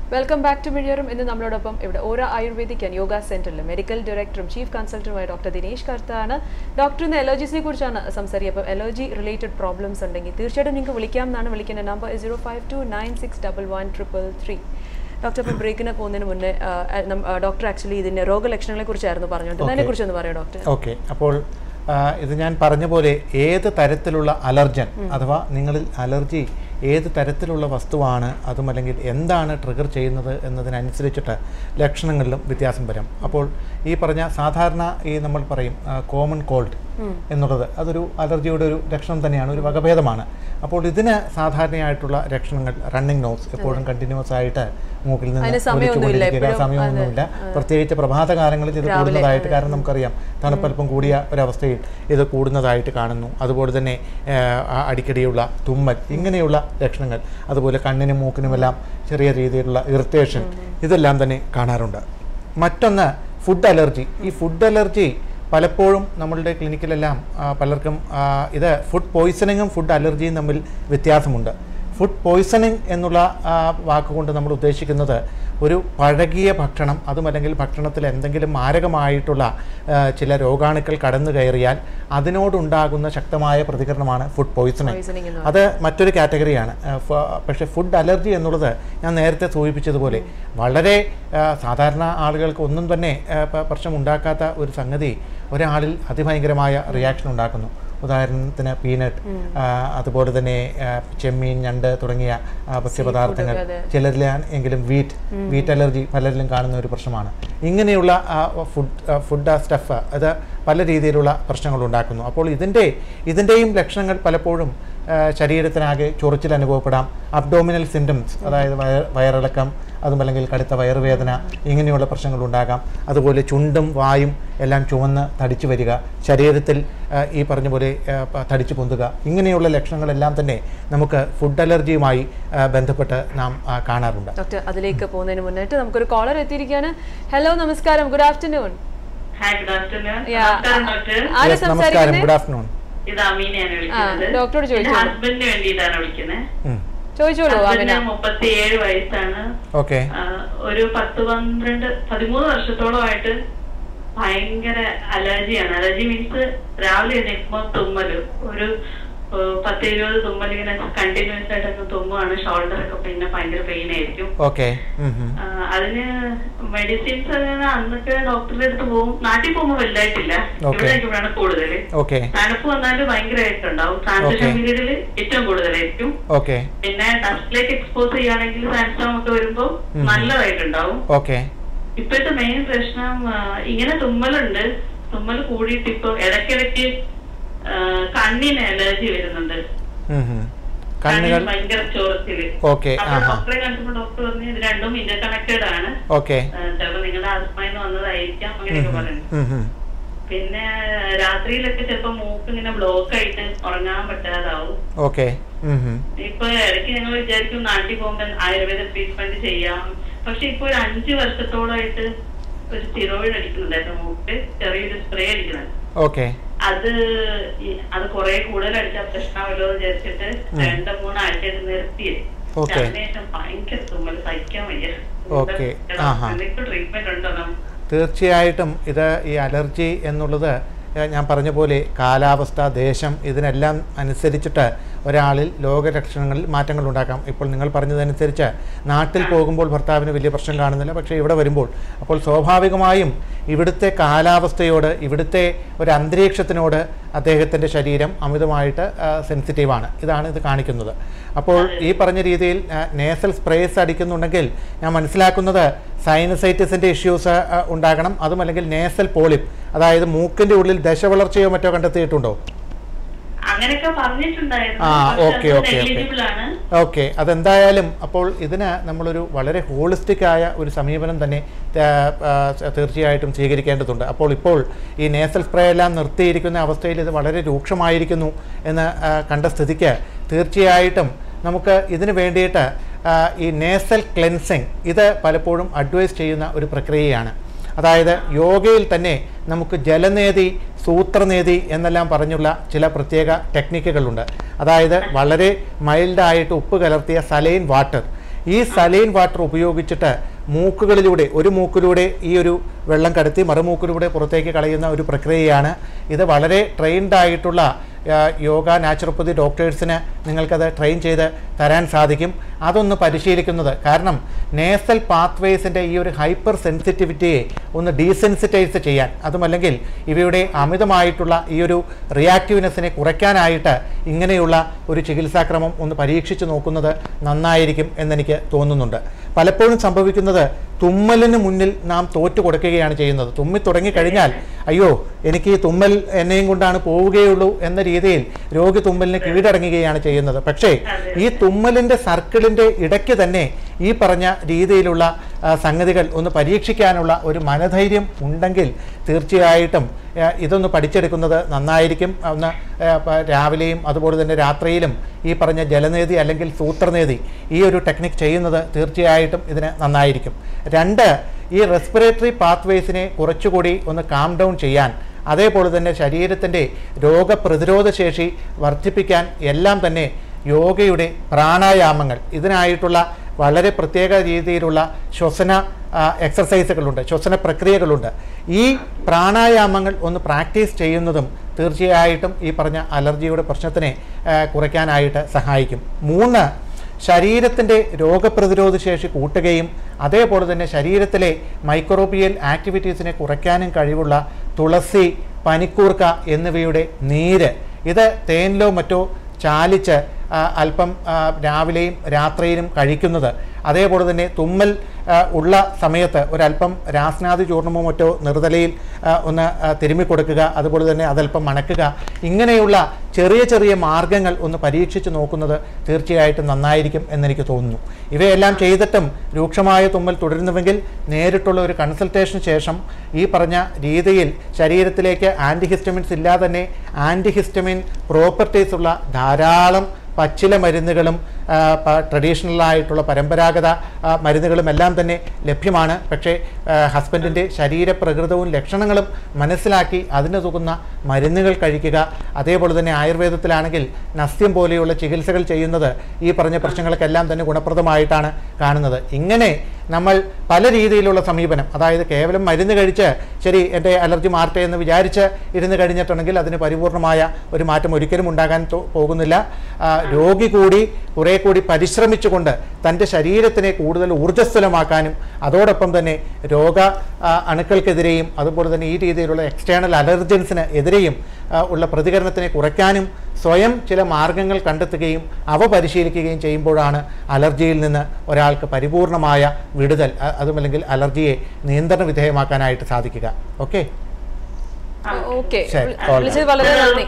Welcome back to മിഴിയറും ഇന്ന് നമ്മളോടൊപ്പം ഇവിടെ ഓരോ ആയുർവേദിക് ആൻഡ് യോഗ സെന്ററിലെ മെഡിക്കൽ ഡയറക്ടറും ചീഫ് കൺസൾട്ടന്റുമായ ഡോക്ടർ ദിനേഷ് കർത്താണ് ഡോക്ടർ ഇന്ന് അലർജീസിനെ കുറിച്ചാണ് സംസാരിക്കുക അപ്പോൾ അലർജി റിലേറ്റഡ് പ്രോബ്ലംസ് ഉണ്ടെങ്കിൽ തീർച്ചയായിട്ടും നിങ്ങൾക്ക് വിളിക്കാം എന്നാണ് വിളിക്കേണ്ട number zero five two nine six double one triple three doctor ഇപ്പോൾ ബ്രേക്കിന് പോകുന്നതിന് മുന്നേ ഡോക്ടർ ആക്ച്വലി ഇതിന്റെ രോഗലക്ഷണങ്ങളെ കുറിച്ചായിരുന്നു പറഞ്ഞുകൊണ്ട് അതിനെ കുറിച്ച് ഒന്ന് പറയാം ഡോക്ടർ ഓക്കെ അപ്പോൾ ആ, ഇത് ഞാൻ പറഞ്ഞ പോലെ ഏത് തരത്തിലുള്ള അലർജൻ അഥവാ നിങ്ങളിൽ അലർജി ഏത് തരത്തിലുള്ള വസ്തുവാണ് അതും അല്ലെങ്കിൽ എന്താണ് ട്രിഗർ ചെയ്യുന്നത് എന്നതിനനുസരിച്ചിട്ട് ലക്ഷണങ്ങളിലും വ്യത്യാസം വരും അപ്പോൾ ഈ പറഞ്ഞ സാധാരണ ഈ നമ്മൾ പറയും കോമൺ കോൾഡ് എന്നുള്ളത് അതൊരു അലർജിയുടെ ഒരു ലക്ഷണം തന്നെയാണ് ഒരു വകഭേദമാണ് അപ്പോൾ ഇതിന് സാധാരണയായിട്ടുള്ള ലക്ഷണങ്ങൾ റണ്ണിങ് നോസ് എപ്പോഴും കണ്ടിന്യൂസ് ആയിട്ട് മൂക്കിൽ നിന്ന് അതിന് സമയമൊന്നുമില്ല ഒലിച്ചുകൊണ്ടിരിക്കുക എപ്പോഴും. സമയമൊന്നുമില്ല പ്രത്യേകിച്ച് പ്രഭാത കാലങ്ങളിൽ ഇത് കൂടുന്നതായിട്ട് കാരണം നമുക്കറിയാം തണുപ്പൽപ്പം കൂടിയ ഒരവസ്ഥയിൽ ഇത് കൂടുന്നതായിട്ട് കാണുന്നു അതുപോലെ തന്നെ ആ, ആ, അടിക്കടിയുള്ള തുമ്മൽ ഇങ്ങനെയുള്ള ലക്ഷണങ്ങൾ അതുപോലെ കണ്ണിനും മൂക്കിനുമെല്ലാം ചെറിയ രീതിയിലുള്ള ഇറിറ്റേഷൻ ഇതെല്ലാം തന്നെ കാണാറുണ്ട് മറ്റൊന്ന് ഫുഡ് അലർജി ഈ ഫുഡ് അലർജി പലപ്പോഴും നമ്മളുടെ ക്ലിനിക്കിലെല്ലാം ആ, പലർക്കും ആ, ഇത് ഫുഡ് പോയ്സണിങ്ങും ഫുഡ് അലർജിയും തമ്മിൽ വ്യത്യാസമുണ്ട് ഫുഡ് പോയ്സണിങ് എന്നുള്ള ആ, വാക്കുകൊണ്ട് നമ്മൾ ഉദ്ദേശിക്കുന്നത് ഒരു പഴകിയ ഭക്ഷണം അതും അല്ലെങ്കിൽ ഭക്ഷണത്തിൽ എന്തെങ്കിലും മാരകമായിട്ടുള്ള ആ, ചില രോഗാണുക്കൾ കടന്നു കയറിയാൽ അതിനോടുണ്ടാകുന്ന ശക്തമായ പ്രതികരണമാണ് ഫുഡ് പോയ്സണിങ് പോയിസണിങ് എന്ന് അത് മറ്റൊരു കാറ്റഗറിയാണ് ആ, ഫ- പക്ഷേ ഫുഡ് അലർജി എന്നുള്ളത് ഞാൻ നേരത്തെ സൂചിപ്പിച്ചതുപോലെ വളരെ ആ, സാധാരണ ആളുകൾക്ക് ഒന്നും തന്നെ ആ, പ- പ്രശ്നം ഉണ്ടാക്കാത്ത ഒരു സംഗതി ഒരാളിൽ അതിഭയങ്കരമായ റിയാക്ഷൻ ഉണ്ടാക്കുന്നു ഉദാഹരണത്തിന് പീനട്ട് അതുപോലെ തന്നെ ആ, ചെമ്മീൻ ഞണ്ട് തുടങ്ങിയ ആ, ഭക്ഷ്യപദാർത്ഥങ്ങൾ അതെ. ചിലരിലെങ്കിലും വീറ്റ് വീറ്റ് അലർജി പലരിലും കാണുന്ന ഒരു പ്രശ്നമാണ് ഇങ്ങനെയുള്ള ആ, ഫുഡ് ആ, ഫുഡ് സ്റ്റഫ് അത് പല രീതിയിലുള്ള പ്രശ്നങ്ങൾ ഉണ്ടാക്കുന്നു അപ്പോൾ ഇതിൻ്റെ ഇതിൻ്റെയും ലക്ഷണങ്ങൾ പലപ്പോഴും ആ, ശരീരത്തിനാകെ ചൊറിച്ചിൽ അനുഭവപ്പെടാം അബ്ഡോമിനൽ സിംറ്റംസ് അതായത് വയർ വയറിളക്കം അതും അല്ലെങ്കിൽ കടുത്ത വയറുവേദന ഇങ്ങനെയുള്ള പ്രശ്നങ്ങൾ ഉണ്ടാകാം അതുപോലെ ചുണ്ടും വായും എല്ലാം ചുവന്ന് തടിച്ചു വരിക ശരീരത്തിൽ ആ, ഈ പറഞ്ഞ പോലെ ആ, പ- തടിച്ചു പൊന്തുക ഇങ്ങനെയുള്ള ലക്ഷണങ്ങളെല്ലാം തന്നെ നമുക്ക് ഫുഡ് അലർജിയുമായി ആ, ബന്ധപ്പെട്ട് നാം ആ, കാണാറുണ്ട് ഡോക്ടർ അതിലേക്ക് പോകുന്നതിന് മുന്നായിട്ട് നമുക്കൊരു കോളർ എത്തിയിരിക്കുകയാണ് ഹലോ നമസ്കാരം good afternoon hi good afternoon Yeah. നമസ്കാരം ഡോക്ടർ ആരാ Yes, നമസ്കാരം സംസാരിക്കുന്നത് ഗുഡ് ആഫ്റ്റർനൂൺ ഇത് അമീനയാണ് വിളിക്കുന്നത് ആ, ഡോക്ടറോട് എന്റെ ചോദിച്ചോളൂ. ഹസ്ബൻഡിന് വേണ്ടിയിട്ടാണ് വിളിക്കുന്നത് ചോദിച്ചോളൂ അമിന ഹസ്ബൻഡിന് മുപ്പത്തിയേഴ് വയസ്സാണ് ഓക്കെ ആ, ഒരു പത്ത് പന്ത്രണ്ട് പതിമൂന്ന് വർഷത്തോളമായിട്ട് ഭയങ്കര അലർജിയാണ് അലർജി മീൻസ് രാവിലെ എണീക്കുമ്പോൾ തുമ്മല് ഒരു ആ, പത്ത് ഇരുപത് തുമ്മൽ ഇങ്ങനെ കണ്ടിന്യൂസ് ആയിട്ടൊക്കെ തുമ്മുവാണ് ഷോൾഡർ ഒക്കെ പിന്നെ ഭയങ്കര പെയിൻ ആയിരിക്കും ഓക്കെ ആ, അതിന് മെഡിസിൻസ് അങ്ങനെ അന്നൊക്കെ ഡോക്ടറുടെ അടുത്ത് പോകും നാട്ടിൽ പോകുമ്പോൾ വലുതായിട്ടില്ല Okay. ഇവിടെ ഇവിടെയാണ് കൂടുതല് ഓക്കെ തണുപ്പ് വന്നാൽ ഭയങ്കരമായിട്ടുണ്ടാവും ട്രാൻസിഷൻ Okay. പീരീഡിൽ ഏറ്റവും കൂടുതലായിരിക്കും ഓക്കെ പിന്നെ ഡസ്റ്റിലേക്ക് എക്സ്പോസ് ചെയ്യുകയാണെങ്കിൽ സാൻസ്റ്റോം ഒക്കെ വരുമ്പോൾ ഉം. നല്ലതായിട്ടുണ്ടാവും ഓക്കെ ഇപ്പോഴത്തെ മെയിൻ പ്രശ്നം ആ, ഇങ്ങനെ തുമ്മലുണ്ട് തുമ്മൽ കൂടിയിട്ട് ഇപ്പൊ ഇടയ്ക്കിടയ്ക്ക് ആ, കണ്ണിന് അലർജി വരുന്നുണ്ട് കണ്ണുകൾ കണ്ണിന് ഭയങ്കര ചോറത്തില് ഓക്കെ അപ്പൊ ആഹാ ഡോക്ടറെ കണ്ടപ്പോൾ ഡോക്ടർ പറഞ്ഞു ഇത് രണ്ടും ഇന്റർ കണക്റ്റഡ് ആണ് ഓക്കെ ചിലപ്പോ നിങ്ങളുടെ ആസ്മയിൽ വന്നതായിരിക്കാം അങ്ങനെയൊക്കെ പറയുന്നു പിന്നെ രാത്രിയിലൊക്കെ ചിലപ്പോ മൂക്ക് ഇങ്ങനെ ബ്ലോക്ക് ആയിട്ട് ഉറങ്ങാൻ പറ്റാതാവും ഓക്കെ ഇപ്പൊ ഇടയ്ക്ക് ഞങ്ങൾ വിചാരിക്കും നാട്ടിൽ പോകുമ്പോൾ ആയുർവേദ ട്രീറ്റ്മെന്റ് ചെയ്യാം പക്ഷെ ഇപ്പൊ ഒരു അഞ്ചു വർഷത്തോളമായിട്ട് ഒരു സ്റ്റിറോയിഡ് അടിക്കുന്നുണ്ടായിരുന്നു മൂക്ക് ചെറിയൊരു സ്പ്രേ അടിക്കുന്നുണ്ട് ഓക്കെ അത് ഈ- അത് കുറെ കൂടുതൽ അടിച്ചാൽ പ്രശ്നമല്ലോ എന്ന് വിചാരിച്ചിട്ട് രണ്ട് മൂന്നാഴ്ചയായിട്ട് നിർത്തി Okay. അതിനുശേഷം ഭയങ്കര തുമ്മൽ സഹിക്കാൻ വയ്യ Okay. ആഹാ. ട്രീറ്റ്മെന്റ് ഉണ്ടോ നമുക്ക് തീർച്ചയായിട്ടും ഇത് ഈ അലർജി എന്നുള്ളത് ഏഹ്, ഞാൻ പറഞ്ഞ പോലെ കാലാവസ്ഥ ദേശം ഇതിനെല്ലാം അനുസരിച്ചിട്ട് ഒരാളിൽ രോഗലക്ഷണങ്ങളിൽ മാറ്റങ്ങൾ ഉണ്ടാക്കാം ഇപ്പോൾ നിങ്ങൾ പറഞ്ഞതനുസരിച്ച് നാട്ടിൽ പോകുമ്പോൾ ഭർത്താവിന് വലിയ പ്രശ്നം കാണുന്നില്ല പക്ഷേ ഇവിടെ വരുമ്പോൾ അപ്പോൾ സ്വാഭാവികമായും ഇവിടുത്തെ കാലാവസ്ഥയോട് ഇവിടുത്തെ ഒരു അന്തരീക്ഷത്തിനോട് അദ്ദേഹത്തിൻ്റെ ശരീരം അമിതമായിട്ട് സെൻസിറ്റീവാണ് ഇതാണ് ഇത് കാണിക്കുന്നത് അപ്പോൾ ഈ പറഞ്ഞ രീതിയിൽ നേസൽ സ്പ്രേസ് അടിക്കുന്നുണ്ടെങ്കിൽ ഞാൻ മനസ്സിലാക്കുന്നത് സൈനസൈറ്റിസിൻ്റെ ഇഷ്യൂസ് ഉണ്ടാകണം അതും അല്ലെങ്കിൽ നേസൽ പോളിപ്പ് അതായത് മൂക്കിൻ്റെ ഉള്ളിൽ ദശവളർച്ചയോ മറ്റോ കണ്ടെത്തിയിട്ടുണ്ടോ അങ്ങനെയൊക്കെ പറഞ്ഞിട്ടുണ്ടായിരുന്നു ആ, പക്ഷെ okay, അത് okay, okay. negligible ആണ് ഓക്കെ അതെന്തായാലും അപ്പോൾ ഇതിന് നമ്മളൊരു വളരെ ഹോളിസ്റ്റിക് ആയ ഒരു സമീപനം തന്നെ ആ, ആ, തീർച്ചയായിട്ടും സ്വീകരിക്കേണ്ടതുണ്ട് അപ്പോൾ ഇപ്പോൾ ഈ നേസൽ സ്പ്രേ എല്ലാം നിർത്തിയിരിക്കുന്ന അവസ്ഥയിൽ ഇത് വളരെ രൂക്ഷമായിരിക്കുന്നു എന്ന് ആ, കണ്ട സ്ഥിതിക്ക് തീർച്ചയായിട്ടും നമുക്ക് ഇതിന് വേണ്ടിയിട്ട് ആ, ഈ നേസൽ ക്ലെൻസിങ് ഇത് പലപ്പോഴും അഡ്വൈസ് ചെയ്യുന്ന ഒരു പ്രക്രിയയാണ് അതായത് യോഗയിൽ തന്നെ നമുക്ക് ജലനേതി സൂത്രനേതി എന്നെല്ലാം പറഞ്ഞുള്ള ചില പ്രത്യേക ടെക്നിക്കുകളുണ്ട് അതായത് വളരെ മൈൽഡായിട്ട് ഉപ്പ് കലർത്തിയ സലൈൻ വാട്ടർ ഈ സലൈൻ വാട്ടർ ഉപയോഗിച്ചിട്ട് മൂക്കുകളിലൂടെ ഒരു മൂക്കിലൂടെ ഈ ഒരു വെള്ളം കടത്തി മറുമൂക്കിലൂടെ പുറത്തേക്ക് കളയുന്ന ഒരു പ്രക്രിയയാണ് ഇത് വളരെ ട്രെയിൻഡ് ആയിട്ടുള്ള ആ, യോഗ നാച്ചുറോപ്പതി ഡോക്ടേഴ്സിന് നിങ്ങൾക്കത് ട്രെയിൻ ചെയ്ത് തരാൻ സാധിക്കും അതൊന്ന് പരിശീലിക്കുന്നത് കാരണം നേസൽ പാത്വേസിൻ്റെ ഈ ഒരു ഹൈപ്പർ സെൻസിറ്റിവിറ്റിയെ ഒന്ന് ഡീസെൻസിറ്റൈസ് ചെയ്യാൻ അതുമല്ലെങ്കിൽ ഇവയുടെ അമിതമായിട്ടുള്ള ഈ ഒരു റിയാക്റ്റീവ്നെസ്സിനെ കുറയ്ക്കാനായിട്ട് ഇങ്ങനെയുള്ള ഒരു ചികിത്സാക്രമം ഒന്ന് പരീക്ഷിച്ച് നോക്കുന്നത് നന്നായിരിക്കും എന്നെനിക്ക് തോന്നുന്നുണ്ട് പലപ്പോഴും സംഭവിക്കുന്നത് തുമ്മലിന് മുന്നിൽ നാം തോറ്റു കൊടുക്കുകയാണ് ചെയ്യുന്നത് തുമ്മി തുടങ്ങിക്കഴിഞ്ഞാൽ അയ്യോ എനിക്ക് ഈ തുമ്മൽ എന്നെയും കൊണ്ടാണ് പോവുകയുള്ളൂ എന്ന രീതിയിൽ രോഗി തുമ്മലിന് കീഴടങ്ങുകയാണ് ചെയ്യുന്നത് പക്ഷേ ഈ തുമ്മലിൻ്റെ സർക്കിളിൻ്റെ ഇടയ്ക്ക് തന്നെ ഈ പറഞ്ഞ രീതിയിലുള്ള ആ, സംഗതികൾ ഒന്ന് പരീക്ഷിക്കാനുള്ള ഒരു മനധൈര്യം ഉണ്ടെങ്കിൽ തീർച്ചയായിട്ടും ആ, ഇതൊന്ന് പഠിച്ചെടുക്കുന്നത് നന്നായിരിക്കും ഒന്ന് ആ, പ- രാവിലെയും അതുപോലെ തന്നെ രാത്രിയിലും ഈ പറഞ്ഞ ജലനേതി അല്ലെങ്കിൽ സൂത്രനേതി ഈ ഒരു ടെക്നിക് ചെയ്യുന്നത് തീർച്ചയായിട്ടും ഇതിന് നന്നായിരിക്കും രണ്ട് ഈ റെസ്പിറേറ്ററി പാത്വേസിനെ കുറച്ചുകൂടി ഒന്ന് കാം ഡൗൺ ചെയ്യാൻ അതേപോലെ തന്നെ ശരീരത്തിൻ്റെ രോഗപ്രതിരോധ ശേഷി വർദ്ധിപ്പിക്കാൻ എല്ലാം തന്നെ യോഗയുടെ പ്രാണായാമങ്ങൾ ഇതിനായിട്ടുള്ള വളരെ പ്രത്യേക രീതിയിലുള്ള ശ്വസന ആ, എക്സർസൈസുകളുണ്ട് ശ്വസന പ്രക്രിയകളുണ്ട് ഈ പ്രാണായാമങ്ങൾ ഒന്ന് പ്രാക്ടീസ് ചെയ്യുന്നതും തീർച്ചയായിട്ടും ഈ പറഞ്ഞ അലർജിയുടെ പ്രശ്നത്തിനെ ആ, കുറയ്ക്കാനായിട്ട് സഹായിക്കും മൂന്ന് ശരീരത്തിൻ്റെ രോഗപ്രതിരോധ ശേഷി കൂട്ടുകയും അതേപോലെ തന്നെ ശരീരത്തിലെ മൈക്രോബിയൽ ആക്ടിവിറ്റീസിനെ കുറയ്ക്കാനും കഴിവുള്ള തുളസി പനിക്കൂർക്ക എന്നിവയുടെ നീര് ഇത് തേനിലോ മറ്റോ ചാലിച്ച് ആ, അല്പം ആ, രാവിലെയും രാത്രിയിലും കഴിക്കുന്നത് അതേപോലെ തന്നെ തുമ്മൽ ആ, ഉള്ള സമയത്ത് ഒരല്പം രാസ്നാദി ചൂർണമോ മറ്റോ നിർത്തലയിൽ ആ, ഒന്ന് ആ, തിരുമ്മി കൊടുക്കുക അതുപോലെ തന്നെ അതല്പം മണക്കുക ഇങ്ങനെയുള്ള ചെറിയ ചെറിയ മാർഗങ്ങൾ ഒന്ന് പരീക്ഷിച്ച് നോക്കുന്നത് തീർച്ചയായിട്ടും നന്നായിരിക്കും എന്നെനിക്ക് തോന്നുന്നു ഇവയെല്ലാം ചെയ്തിട്ടും രൂക്ഷമായ തുമ്മൽ തുടരുന്നുവെങ്കിൽ നേരിട്ടുള്ള ഒരു കൺസൾട്ടേഷന് ശേഷം ഈ പറഞ്ഞ രീതിയിൽ ശരീരത്തിലേക്ക് ആൻറ്റിഹിസ്റ്റമിൻസ് ഇല്ലാതെ തന്നെ ആൻറ്റിഹിസ്റ്റമിൻ പ്രോപ്പർട്ടീസ് ഉള്ള ധാരാളം പച്ചില മരുന്നുകളും ട്രഡീഷണൽ ആയിട്ടുള്ള പരമ്പരാഗത ആ, മരുന്നുകളും എല്ലാം തന്നെ ലഭ്യമാണ് പക്ഷേ ഹസ്ബൻഡിൻ്റെ ശരീരപ്രകൃതവും ലക്ഷണങ്ങളും മനസ്സിലാക്കി അതിന് തുകുന്ന മരുന്നുകൾ കഴിക്കുക അതേപോലെ തന്നെ ആയുർവേദത്തിലാണെങ്കിൽ നസ്യം പോലെയുള്ള ചികിത്സകൾ ചെയ്യുന്നത് ഈ പറഞ്ഞ പ്രശ്നങ്ങൾക്കെല്ലാം തന്നെ ഗുണപ്രദമായിട്ടാണ് കാണുന്നത് ഇങ്ങനെ നമ്മൾ പല രീതിയിലുള്ള സമീപനം അതായത് കേവലം മരുന്ന് കഴിച്ച് ശരി എൻ്റെ അലർജി മാറട്ടെ എന്ന് വിചാരിച്ച് ഇരുന്ന് കഴിഞ്ഞിട്ടുണ്ടെങ്കിൽ അതിന് പരിപൂർണമായ ഒരു മാറ്റം ഒരിക്കലും ഉണ്ടാകാൻ തോ- പോകുന്നില്ല ആ, രോഗി കൂടി കുറേ കൂടി പരിശ്രമിച്ചുകൊണ്ട് തൻ്റെ ശരീരത്തിനെ കൂടുതൽ ഊർജ്ജസ്വലമാക്കാനും അതോടൊപ്പം തന്നെ രോഗ ആ, അണുക്കൾക്കെതിരെയും അതുപോലെ തന്നെ ഈ രീതിയിലുള്ള എക്സ്റ്റേണൽ അലർജൻസിന് എതിരെയും ആ, ഉള്ള പ്രതികരണത്തിനെ കുറയ്ക്കാനും സ്വയം ചില മാർഗങ്ങൾ കണ്ടെത്തുകയും അവ പരിശീലിക്കുകയും ചെയ്യുമ്പോഴാണ് അലർജിയിൽ നിന്ന് ഒരാൾക്ക് പരിപൂർണമായ വിടുതൽ അ- അതുമല്ലെങ്കിൽ അലർജിയെ നിയന്ത്രണ വിധേയമാക്കാനായിട്ട് സാധിക്കുക ഓക്കെ ഓക്കെ ശരി, all വിളിച്ചത് വളരെ നന്ദി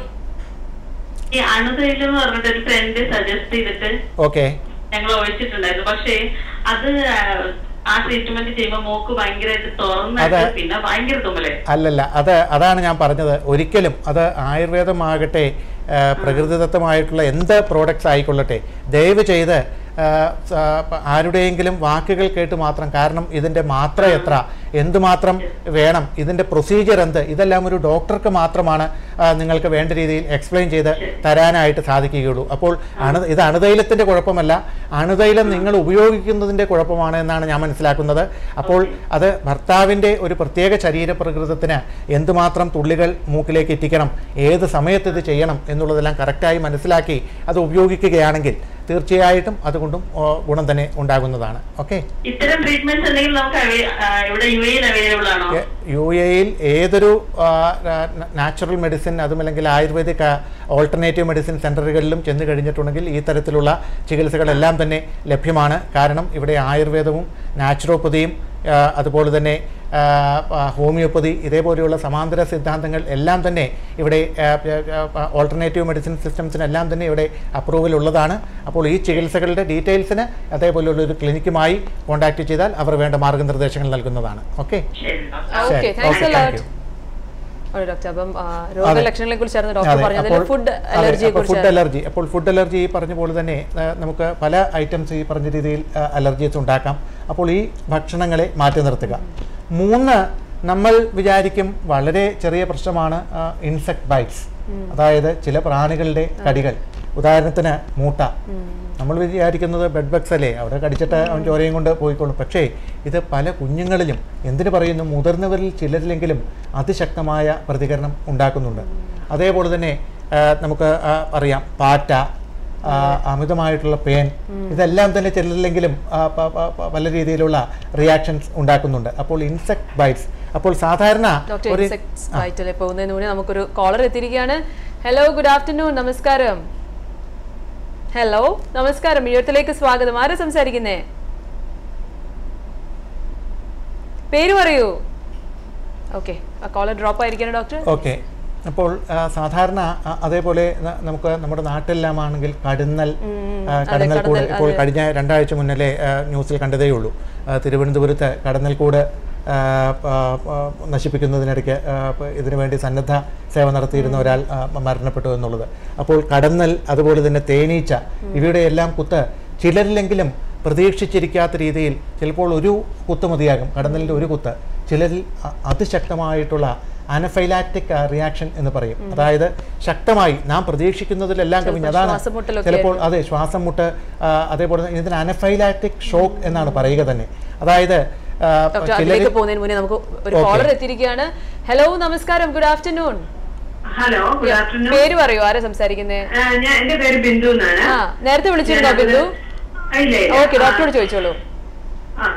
ഈ അണുതൈലം എന്ന് പറഞ്ഞിട്ട് ഒരു ഫ്രണ്ട് സജസ്റ്റ് ചെയ്തിട്ട് ഓക്കെ ഞങ്ങൾ ഒഴിച്ചിട്ടുണ്ടായിരുന്നു പക്ഷേ അത് ആ, ആ ട്രീറ്റ്മെന്റ് ചെയ്യുമ്പോ മൂക്ക് ഭയങ്കരമായിട്ട് തുറന്നിട്ട് അതെ. പിന്നെ ഭയങ്കര തുമ്മല് അല്ലല്ല അത് അതാണ് ഞാൻ പറഞ്ഞത് ഒരിക്കലും അത് ആയുർവേദമാകട്ടെ ആ, പ്രകൃതിദത്തമായിട്ടുള്ള എന്ത് പ്രോഡക്റ്റ്സ് ആയിക്കൊള്ളട്ടെ ദയവ് ചെയ്ത് ആ, സ- ആരുടെയെങ്കിലും വാക്കുകൾ കേട്ട് മാത്രം കാരണം ഇതിൻ്റെ മാത്ര എത്ര എന്തുമാത്രം വേണം ഇതിൻ്റെ പ്രൊസീജിയർ എന്ത് ഇതെല്ലാം ഒരു ഡോക്ടർക്ക് മാത്രമാണ് ആ, നിങ്ങൾക്ക് വേണ്ട രീതിയിൽ എക്സ്പ്ലെയിൻ ചെയ്ത് തരാനായിട്ട് സാധിക്കുകയുള്ളൂ അപ്പോൾ അണു ഇത് അണുതൈലത്തിൻ്റെ കുഴപ്പമല്ല അണുതൈലം നിങ്ങൾ ഉപയോഗിക്കുന്നതിൻ്റെ കുഴപ്പമാണ് എന്നാണ് ഞാൻ മനസ്സിലാക്കുന്നത് അപ്പോൾ അത് ഭർത്താവിൻ്റെ ഒരു പ്രത്യേക ശരീരപ്രകൃതത്തിന് എന്തുമാത്രം തുള്ളികൾ മൂക്കിലേക്ക് എത്തിക്കണം ഏത് സമയത്ത് ഇത് ചെയ്യണം എന്നുള്ളതെല്ലാം കറക്റ്റായി മനസ്സിലാക്കി അത് ഉപയോഗിക്കുകയാണെങ്കിൽ തീർച്ചയായിട്ടും അതുകൊണ്ടും ഓ, ഗുണം തന്നെ ഉണ്ടാകുന്നതാണ് ഓക്കെ ഇത്തരം ട്രീറ്റ്മെന്റ്സ് എന്തെങ്കിലും നമുക്ക് അവൈ- ആ, ഇവിടെ യു എയിൽ അവൈലബിൾ ആണോ യു എയിൽ ഏതൊരു നാച്ചുറൽ മെഡിസിൻ അതുമല്ലെങ്കിൽ ആയുർവേദിക് ഓൾട്ടർനേറ്റീവ് മെഡിസിൻ സെൻ്ററുകളിലും ചെന്ന് കഴിഞ്ഞിട്ടുണ്ടെങ്കിൽ ഈ തരത്തിലുള്ള ചികിത്സകളെല്ലാം തന്നെ ലഭ്യമാണ് കാരണം ഇവിടെ ആയുർവേദവും നാച്ചുറോപ്പതിയും ആ, അതുപോലെ തന്നെ ആ, ആ, ഹോമിയോപ്പതി ഇതേപോലെയുള്ള സമാന്തര സിദ്ധാന്തങ്ങൾ എല്ലാം തന്നെ ഇവിടെ ഓൾട്ടർനേറ്റീവ് മെഡിസിൻ സിസ്റ്റംസിനെല്ലാം തന്നെ ഇവിടെ അപ്രൂവൽ ഉള്ളതാണ് അപ്പോൾ ഈ ചികിത്സകളുടെ ഡീറ്റെയിൽസിന് അതേപോലെയുള്ള ഒരു ക്ലിനിക്കുമായി കോൺടാക്ട് ചെയ്താൽ അവർ വേണ്ട മാർഗനിർദ്ദേശങ്ങൾ നൽകുന്നതാണ് ഓക്കെ ശരി doctor okay thanks Okay, thank you. Doctor അപ്പം ആ, രോഗലക്ഷണങ്ങളെ കുറിച്ചായിരുന്നു ഡോക്ടർ അതെ, പറഞ്ഞത് അപ്പോൾ- ഫുഡ് അതെ, അലർജിയെ അപ്പോൾ ഫുഡ് കുറിച്ച് അലർജി അപ്പോൾ ഫുഡ് അലർജി ഈ പറഞ്ഞ പോലെ തന്നെ ആ, നമുക്ക് പല ഐറ്റംസ് ഈ പറഞ്ഞ രീതിയിൽ അലർജീസ് ഉണ്ടാക്കാം അപ്പോൾ ഈ ഭക്ഷണങ്ങളെ മാറ്റി നിർത്തുക മൂന്ന് നമ്മൾ വിചാരിക്കും വളരെ ചെറിയ പ്രശ്നമാണ് ഇൻസെക്ട് ബൈറ്റ്സ് അതായത് ചില പ്രാണികളുടെ കടികൾ ഉദാഹരണത്തിന് മൂട്ട നമ്മൾ വിചാരിക്കുന്നത് ബെഡ് ബഗ്സ് അല്ലേ അവിടെ കടിച്ചിട്ട് അവൻ ചോരയും കൊണ്ട് പോയിക്കോളും പക്ഷേ ഇത് പല കുഞ്ഞുങ്ങളിലും എന്തിനു പറയുന്നു മുതിർന്നവരിൽ ചിലരിലെങ്കിലും അതിശക്തമായ പ്രതികരണം ഉണ്ടാക്കുന്നുണ്ട് അതേപോലെ തന്നെ ആ, നമുക്ക് ആ, അറിയാം പാറ്റ ആ, അമിതമായിട്ടുള്ള പെയിൻ ഇതെല്ലാം തന്നെ ചിലരിലെങ്കിലും ആ, പ- പ- പ- പല രീതിയിലുള്ള റിയാക്ഷൻസ് ഉണ്ടാക്കുന്നുണ്ട് അപ്പോൾ ഇൻസെക്ട് ബൈറ്റ്സ് അപ്പോൾ സാധാരണ ഡോക്ടർ ഒരു ഇൻസെക്ട്സ് വൈറ്റലെ പോകുന്നതിന് മുന്നേ നമുക്കൊരു കോളർ എത്തിയിരിക്കുകയാണ് ഹലോ ഗുഡ് ആഫ്റ്റർനൂൺ നമസ്കാരം ഹലോ നമസ്കാരം എഴുത്തിലേക്ക് സ്വാഗതം ആരാ സംസാരിക്കുന്നേ പേര് പറയൂ ഓക്കെ കോളർ ഡ്രോപ്പ് ആയിരിക്കണം ഡോക്ടർ ഓക്കെ അപ്പോൾ ആ, സാധാരണ ആ, അതേപോലെ ന- നമുക്ക് നമ്മുടെ നാട്ടിലെല്ലാമാണെങ്കിൽ കടുന്നൽ ആ, കടന്നൽ കൂട് ഇപ്പോൾ കഴിഞ്ഞ രണ്ടാഴ്ച മുന്നല്ലേ ആ, ന്യൂസിൽ കണ്ടതേ ഉള്ളൂ ആ, തിരുവനന്തപുരത്ത് കടന്നൽ കൂട് ആ, പ- പ- നശിപ്പിക്കുന്നതിനിടയ്ക്ക് ആ, പ- ഇതിനു വേണ്ടി സന്നദ്ധ സേവ നടത്തിയിരുന്ന ഒരാൾ ആ, മരണപ്പെട്ടു എന്നുള്ളത് അപ്പോൾ കടന്നൽ അതുപോലെ തന്നെ തേനീച്ച ഇവയുടെ എല്ലാം കുത്ത് ചിലരിലെങ്കിലും പ്രതീക്ഷിച്ചിരിക്കാത്ത രീതിയിൽ ചിലപ്പോൾ ഒരു കുത്ത് മതിയാകും കടന്നലിൻ്റെ ഒരു കുത്ത് ചിലരിൽ അ- അതിശക്തമായിട്ടുള്ള അനഫൈലാറ്റിക് റിയാക്ഷൻ എന്ന് പറയും അതായത് ശക്തമായി നാം പ്രതീക്ഷിക്കുന്നതിലെല്ലാം കവിഞ്ഞ് അതാണ് ശ്വാസമുട്ടലൊക്കെ ചിലപ്പോൾ അതെ ശ്വാസം മുട്ട് ആ, അതേപോലെ തന്നെ ഇതിന് അനഫൈലാറ്റിക് ഷോക്ക് എന്നാണ് പറയുക തന്നെ അതായത് ആ, ഡോക്ടർ ചിലരിൽ അതിലേക്ക് പോകുന്നതിന് മുന്നേ നമുക്ക് ഒരു Okay. കോളർ എത്തിയിരിക്കുകയാണ് ഹലോ നമസ്കാരം good afternoon hello good afternoon പേര് പറയൂ ആരാ സംസാരിക്കുന്നേ ഞാൻ എന്റെ പേര് ബിന്ദു എന്നാണ് ആ നേരത്തെ വിളിച്ചിരുന്നോ ഞാനത് ബിന്ദു ആ, ഇല്ല ഇല്ല. ഓക്കെ ഡോക്ടറോട് ചോദിച്ചോളൂ ആ.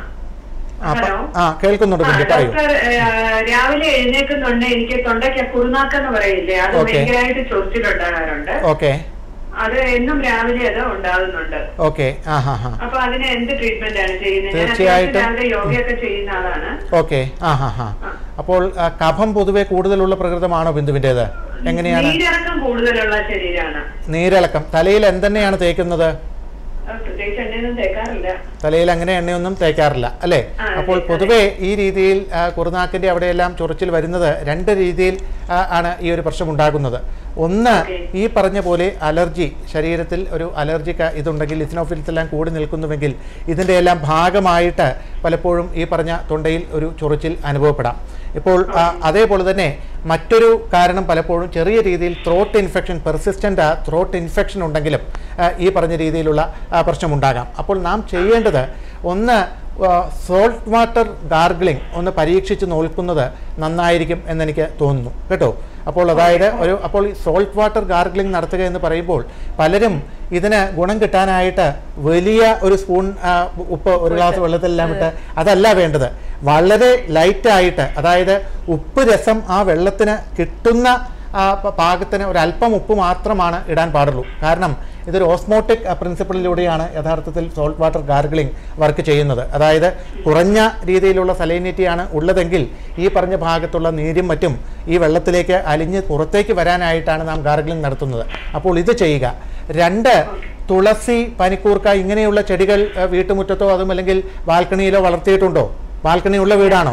ആ, പ- ഹലോ ആ കേൾക്കുന്നുണ്ട് ആ, കുഞ്ഞു പറയൂ ഡോക്ടർ ഏ, രാവിലെ എഴുന്നേക്കുന്നുണ്ട് എനിക്ക് തൊണ്ടയ്ക്ക് കുറുനാക്കെന്ന് പറയില്ലേ അത് ഓക്കേ. ഭയങ്കരമായിട്ട് ചൊറിച്ചിലുണ്ടാകാറുണ്ട് ഓക്കെ അത് എന്നും രാവിലെ അത് ഉണ്ടാകുന്നുണ്ട് ഓക്കെ ആ ഹാ ഹാ അപ്പൊ അതിന് എന്ത് ട്രീറ്റ്മെന്റ് ആണ് ചെയ്യുന്നത് ഞാൻ തീർച്ചയായിട്ടും. അത്യാവശ്യം രാവിലെ യോഗയൊക്കെ ചെയ്യുന്ന ആളാണ് ഓക്കെ ആ ഹാ ഹാ അപ്പോൾ ആ, കഫം പൊതുവെ കൂടുതലുള്ള പ്രകൃതമാണോ ബിന്ദുവിൻ്റേത് എങ്ങനെയാണ് നീരിറക്കം കൂടുതലുള്ള ശരീരമാണ് നീരിളക്കം തലയിൽ എന്തെണ്ണയാണ് തേക്കുന്നത് ആ, പ്രത്യേകിച്ച് എണ്ണയൊന്നും തേക്കാറില്ല തലയിൽ അങ്ങനെ എണ്ണയൊന്നും തേക്കാറില്ല അല്ലേ ആ, അതെ, അപ്പോൾ അതെ. പൊതുവെ ഈ രീതിയിൽ ആ, കുറുനാക്കിന്റെ അവിടെയെല്ലാം ചൊറിച്ചിൽ വരുന്നത് രണ്ട് രീതിയിൽ ആ, ആണ് ഈ ഒരു പ്രശ്നം ഉണ്ടാകുന്നത് ഒന്ന് ഓക്കേ. ഈ പറഞ്ഞ പോലെ അലർജി ശരീരത്തിൽ ഒരു അലർജി ക- ഇതുണ്ടെങ്കിൽ ഇസിനോഫിൽസ് എല്ലാം കൂടി നിൽക്കുന്നുവെങ്കിൽ ഇതിൻ്റെ എല്ലാം ഭാഗമായിട്ട് പലപ്പോഴും ഈ പറഞ്ഞ തൊണ്ടയിൽ ഒരു ചൊറിച്ചിൽ അനുഭവപ്പെടാം ഇപ്പോൾ ആ, അതേപോലെ തന്നെ മറ്റൊരു കാരണം പലപ്പോഴും ചെറിയ രീതിയിൽ throat infection persistent throat infection ഉണ്ടെങ്കിലും ആ, ഈ പറഞ്ഞ രീതിയിലുള്ള ആ, പ്രശ്നമുണ്ടാകാം അപ്പോൾ നാം ചെയ്യേണ്ടത് ഒന്ന് സോൾട്ട് വാട്ടർ ഗാർഗിളിംഗ് ഒന്ന് പരീക്ഷിച്ച് നോക്കുന്നത് നന്നായിരിക്കും എന്നെനിക്ക് തോന്നുന്നു കേട്ടോ അപ്പോൾ അതായത് ഒരു അപ്പോൾ ഈ സോൾട്ട് വാട്ടർ ഗാർഗിളിംഗ് നടത്തുക എന്ന് പറയുമ്പോൾ പലരും ഇതിന് ഗുണം കിട്ടാനായിട്ട് വലിയ ഒരു സ്പൂൺ ആ, ഉപ്പ് ഒരു ഗ്ലാസ് വെള്ളത്തിലെല്ലാം ഇട്ട് അതല്ല വേണ്ടത് വളരെ ലൈറ്റായിട്ട് അതായത് ഉപ്പ് രസം ആ വെള്ളത്തിന് കിട്ടുന്ന ആ പ- പാകത്തിന് ഒരു അല്പം ഉപ്പ് മാത്രമാണ് ഇടാൻ പാടുള്ളൂ കാരണം ഇതൊരു ഓസ്മോട്ടിക് പ്രിൻസിപ്പിളിലൂടെയാണ് യഥാർത്ഥത്തിൽ സോൾട്ട് വാട്ടർ ഗാർഗിളിംഗ് വർക്ക് ചെയ്യുന്നത് അതായത് കുറഞ്ഞ രീതിയിലുള്ള സലൈനിറ്റിയാണ് ഉള്ളതെങ്കിൽ ഈ പറഞ്ഞ ഭാഗത്തുള്ള നീരും മറ്റും ഈ വെള്ളത്തിലേക്ക് അലിഞ്ഞ് പുറത്തേക്ക് വരാനായിട്ടാണ് നാം ഗാർഗിളിംഗ് നടത്തുന്നത് അപ്പോൾ ഇത് ചെയ്യുക രണ്ട് തുളസി പനിക്കൂർക്ക ഇങ്ങനെയുള്ള ചെടികൾ ആ, വീട്ടുമുറ്റത്തോ അതും അല്ലെങ്കിൽ ബാൽക്കണിയിലോ വളർത്തിയിട്ടുണ്ടോ ബാൽക്കണി ഉള്ള വീടാണോ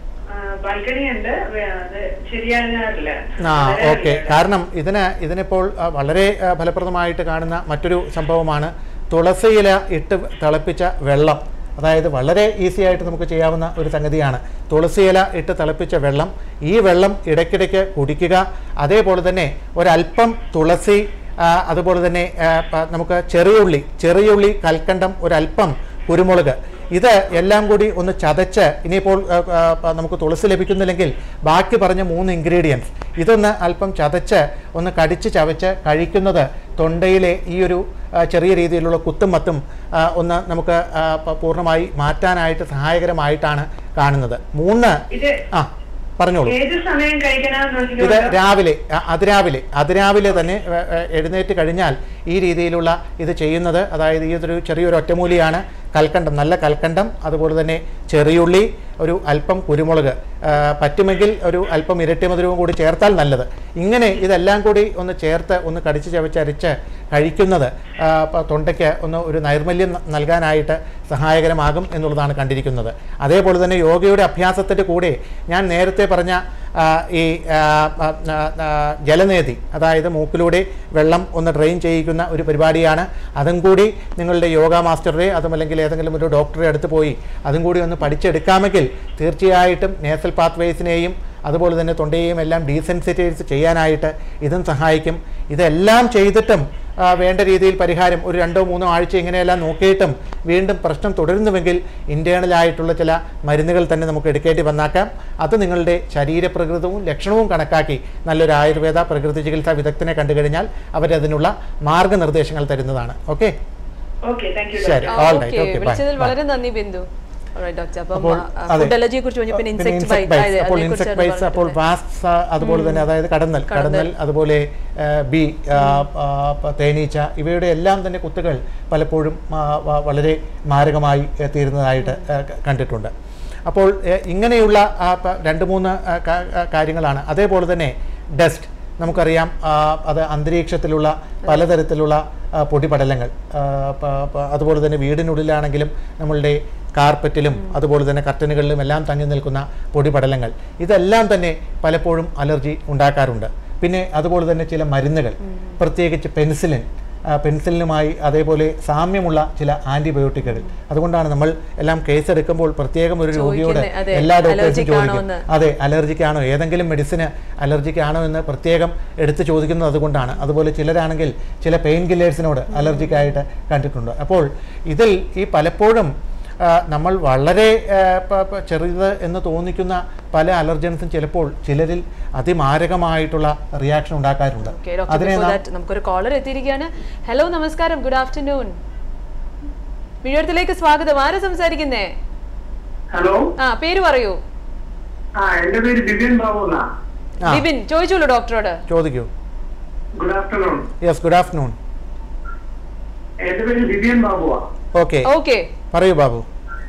ബാൽക്കണി ഉണ്ട് വേ- അത് ശരിയാകാറില്ല ആ വളരാറില്ല. ഓക്കെ കാരണം ഇതിന് ഇതിനിപ്പോൾ ആ, വളരെ ആ, ഫലപ്രദമായിട്ട് കാണുന്ന മറ്റൊരു സംഭവമാണ് തുളസിയില ഇട്ട് തിളപ്പിച്ച വെള്ളം അതായത് വളരെ ഈസി ആയിട്ട് നമുക്ക് ചെയ്യാവുന്ന ഒരു സംഗതിയാണ് തുളസിയില ഇട്ട് തിളപ്പിച്ച വെള്ളം ഈ വെള്ളം ഇടയ്ക്കിടയ്ക്ക് കുടിക്കുക അതേപോലെ തന്നെ ഒരല്പം തുളസി ആ, അതുപോലെ തന്നെ ആ, പ- നമുക്ക് ചെറിയുള്ളി ചെറിയുള്ളി കൽക്കണ്ടം ഒരല്പം കുരുമുളക് ഇത് എല്ലാം കൂടി ഒന്ന് ചതച്ച് ഇനിയിപ്പോൾ ആ, ആ, പ- നമുക്ക് തുളസി ലഭിക്കുന്നില്ലെങ്കിൽ ബാക്കി പറഞ്ഞ മൂന്ന് ഇൻഗ്രീഡിയൻസ് ഇതൊന്ന് അല്പം ചതച്ച് ഒന്ന് കടിച്ച് ചവച്ച് കഴിക്കുന്നത് തൊണ്ടയിലെ ഈ ഒരു ആ, ചെറിയ രീതിയിലുള്ള കുത്തും മത്തും ആ, ഒന്ന് നമുക്ക് ആ, പ- പൂർണ്ണമായി മാറ്റാനായിട്ട് സഹായകരമായിട്ടാണ് കാണുന്നത് മൂന്ന് ഇത് ആ പറഞ്ഞോളൂ ഏത് സമയം ഇത് കഴിക്കണമെന്നുണ്ടോ രാവിലെ അ- അതിരാവിലെ അതിരാവിലെ തന്നെ ഏ, ഏ, എഴുന്നേറ്റ് കഴിഞ്ഞാൽ ഈ രീതിയിലുള്ള ഇത് ചെയ്യുന്നത് അതായത് ഈ ഒരു ചെറിയൊരു ഒറ്റമൂലിയാണ് കൽക്കണ്ടം നല്ല കൽക്കണ്ടം അതുപോലെ തന്നെ ചെറിയുള്ളി ഒരു അല്പം കുരുമുളക് ആ, പറ്റുമെങ്കിൽ ഒരു അല്പം ഇരട്ടി മധുരവും കൂടി ചേർത്താൽ നല്ലത് ഇങ്ങനെ ഇതെല്ലാം കൂടി ഒന്ന് ചേർത്ത് ഒന്ന് കടിച്ച് ചവച്ചരിച്ച് കഴിക്കുന്നത് ആ, പ- തൊണ്ടയ്ക്ക് ഒന്ന് ഒരു നൈർമല്യം ന- നൽകാനായിട്ട് സഹായകരമാകും എന്നുള്ളതാണ് കണ്ടിരിക്കുന്നത് അതേപോലെ തന്നെ യോഗയുടെ അഭ്യാസത്തിൻ്റെ കൂടെ ഞാൻ നേരത്തെ പറഞ്ഞ ആ, ഈ ആ, ആ, ആ, ജലനേതി അതായത് മൂക്കിലൂടെ വെള്ളം ഒന്ന് ഡ്രെയിൻ ചെയ്യിക്കുന്ന ഒരു പരിപാടിയാണ് അതും കൂടി നിങ്ങളുടെ യോഗ മാസ്റ്ററുടെ അതും അല്ലെങ്കിൽ ഏതെങ്കിലും ഒരു ഡോക്ടറെ അടുത്ത് പോയി അതും കൂടി ഒന്ന് പഠിച്ചെടുക്കാമെങ്കിൽ തീർച്ചയായിട്ടും നേസൽ പാത്വേസിനെയും അതുപോലെ തന്നെ തൊണ്ടയെയും എല്ലാം ഡീസെൻസിറ്റൈസ് ചെയ്യാനായിട്ട് ഇതും സഹായിക്കും ഇതെല്ലാം ചെയ്തിട്ടും ആ, വേണ്ട രീതിയിൽ പരിഹാരം ഒരു രണ്ടോ മൂന്നോ ആഴ്ച ഇങ്ങനെയെല്ലാം നോക്കിയിട്ടും വീണ്ടും പ്രശ്നം തുടരുന്നുവെങ്കിൽ ഇൻറ്റേണലായിട്ടുള്ള ചില മരുന്നുകൾ തന്നെ നമുക്ക് എടുക്കേണ്ടി വന്നാക്കാം അത് നിങ്ങളുടെ ശരീരപ്രകൃതവും ലക്ഷണവും കണക്കാക്കി നല്ലൊരു ആയുർവേദ പ്രകൃതി ചികിത്സാ വിദഗ്ധനെ കണ്ടു കഴിഞ്ഞാൽ അവരതിനുള്ള മാർഗനിർദ്ദേശങ്ങൾ തരുന്നതാണ് ഓക്കെ ഓക്കെ താങ്ക് യു ശരി ആ, all okay. right, okay, bye, വിളിച്ചതിൽ bye. വളരെ നന്ദി ബിന്ദു Alright, doctor. അപ്പം അപ്പോൾ അതെ. ഫുഡ് അലർജിയെ കുറിച്ച് പറഞ്ഞു പിന്നെ പിന്നെ ഇൻസെക്ട് insect bites. അപ്പോൾ ഇൻസെക്ട് ബൈറ്റ്സ് അപ്പോൾ വാസ്സ് അതുപോലെ തന്നെ അതായത് കടന്നൽ കടന്നൽ അതുപോലെ ആ, ബി ആ, ആ, പ- തേനീച്ച ഇവയുടെ എല്ലാം തന്നെ കുത്തുകൾ പലപ്പോഴും ആ, വ- വളരെ മാരകമായി ആ, തീരുന്നതായിട്ട് ആ, ക- കണ്ടിട്ടുണ്ട് അപ്പോൾ ഏ, ഇങ്ങനെയുള്ള ആ, പ- രണ്ട് മൂന്ന് ആ, കാ- ആ, കാര്യങ്ങളാണ് അതേപോലെ തന്നെ ഡസ്റ്റ് നമുക്കറിയാം ആ, അത് അന്തരീക്ഷത്തിലുള്ള പലതരത്തിലുള്ള ആ, പൊടിപടലങ്ങൾ ആ, പ- പ- അതുപോലെ തന്നെ വീടിനുള്ളിലാണെങ്കിലും നമ്മളുടെ കാർപ്പറ്റിലും അതുപോലെ തന്നെ കർട്ടനുകളിലും എല്ലാം തങ്ങി നിൽക്കുന്ന പൊടിപടലങ്ങൾ ഇതെല്ലാം തന്നെ പലപ്പോഴും അലർജി ഉണ്ടാക്കാറുണ്ട് പിന്നെ അതുപോലെ തന്നെ ചില മരുന്നുകൾ പ്രത്യേകിച്ച് പെൻസിലിൻ ആ, പെൻസിലിനുമായി അതേപോലെ സാമ്യമുള്ള ചില ആന്റിബയോട്ടിക്കുകൾ അതുകൊണ്ടാണ് നമ്മൾ എല്ലാം കേസ് എടുക്കുമ്പോൾ പ്രത്യേകം ഒരു രോഗിയോട് ചോദിക്കുന്നെ, അതെ, എല്ലാ ഡോക്ടേഴ്സും allergic ആണോ ചോദിക്കും എന്ന്. അതെ അലർജിക്കാണോ ഏതെങ്കിലും മെഡിസിന് അലർജിക്കാണോ എന്ന് പ്രത്യേകം എടുത്ത് ചോദിക്കുന്നത് അതുകൊണ്ടാണ് അതുപോലെ ചിലരാണെങ്കിൽ ചില പെയിൻ കില്ലേഴ്സിനോട് അലർജിക്കായിട്ട് കണ്ടിട്ടുണ്ട് അപ്പോൾ ഇതിൽ ഈ പലപ്പോഴും ആ, നമ്മൾ വളരെ ആ, പ- പ- ചെറുത് എന്ന് തോന്നിക്കുന്ന പല അലർജൻസും ചിലപ്പോൾ ചിലരിൽ അതിമാരകമായിട്ടുള്ള റിയാക്ഷൻ ഉണ്ടാക്കാറുണ്ട് Okay, doctor, അതിനെ before നാം that, നമുക്കൊരു കോളർ എത്തിയിരിക്കുകയാണ് ഹലോ നമസ്കാരം ഗുഡ് ആഫ്റ്റർനൂൺ വീഡിയോത്തിലേക്ക് സ്വാഗതം ആരാ സംസാരിക്കുന്നേ ഹലോ ആ പേര് പറയൂ ആ എന്റെ പേര് ബിബിൻ ബാബു എന്നാ ആ ബിബിൻ ചോദിച്ചോളൂ ഡോക്ടറോട് ചോദിക്കൂ good afternoon yes good afternoon എന്റെ പേര് ബിബിൻ ബാബുവാ ഓക്കെ ഓക്കെ പറയൂ ബാബു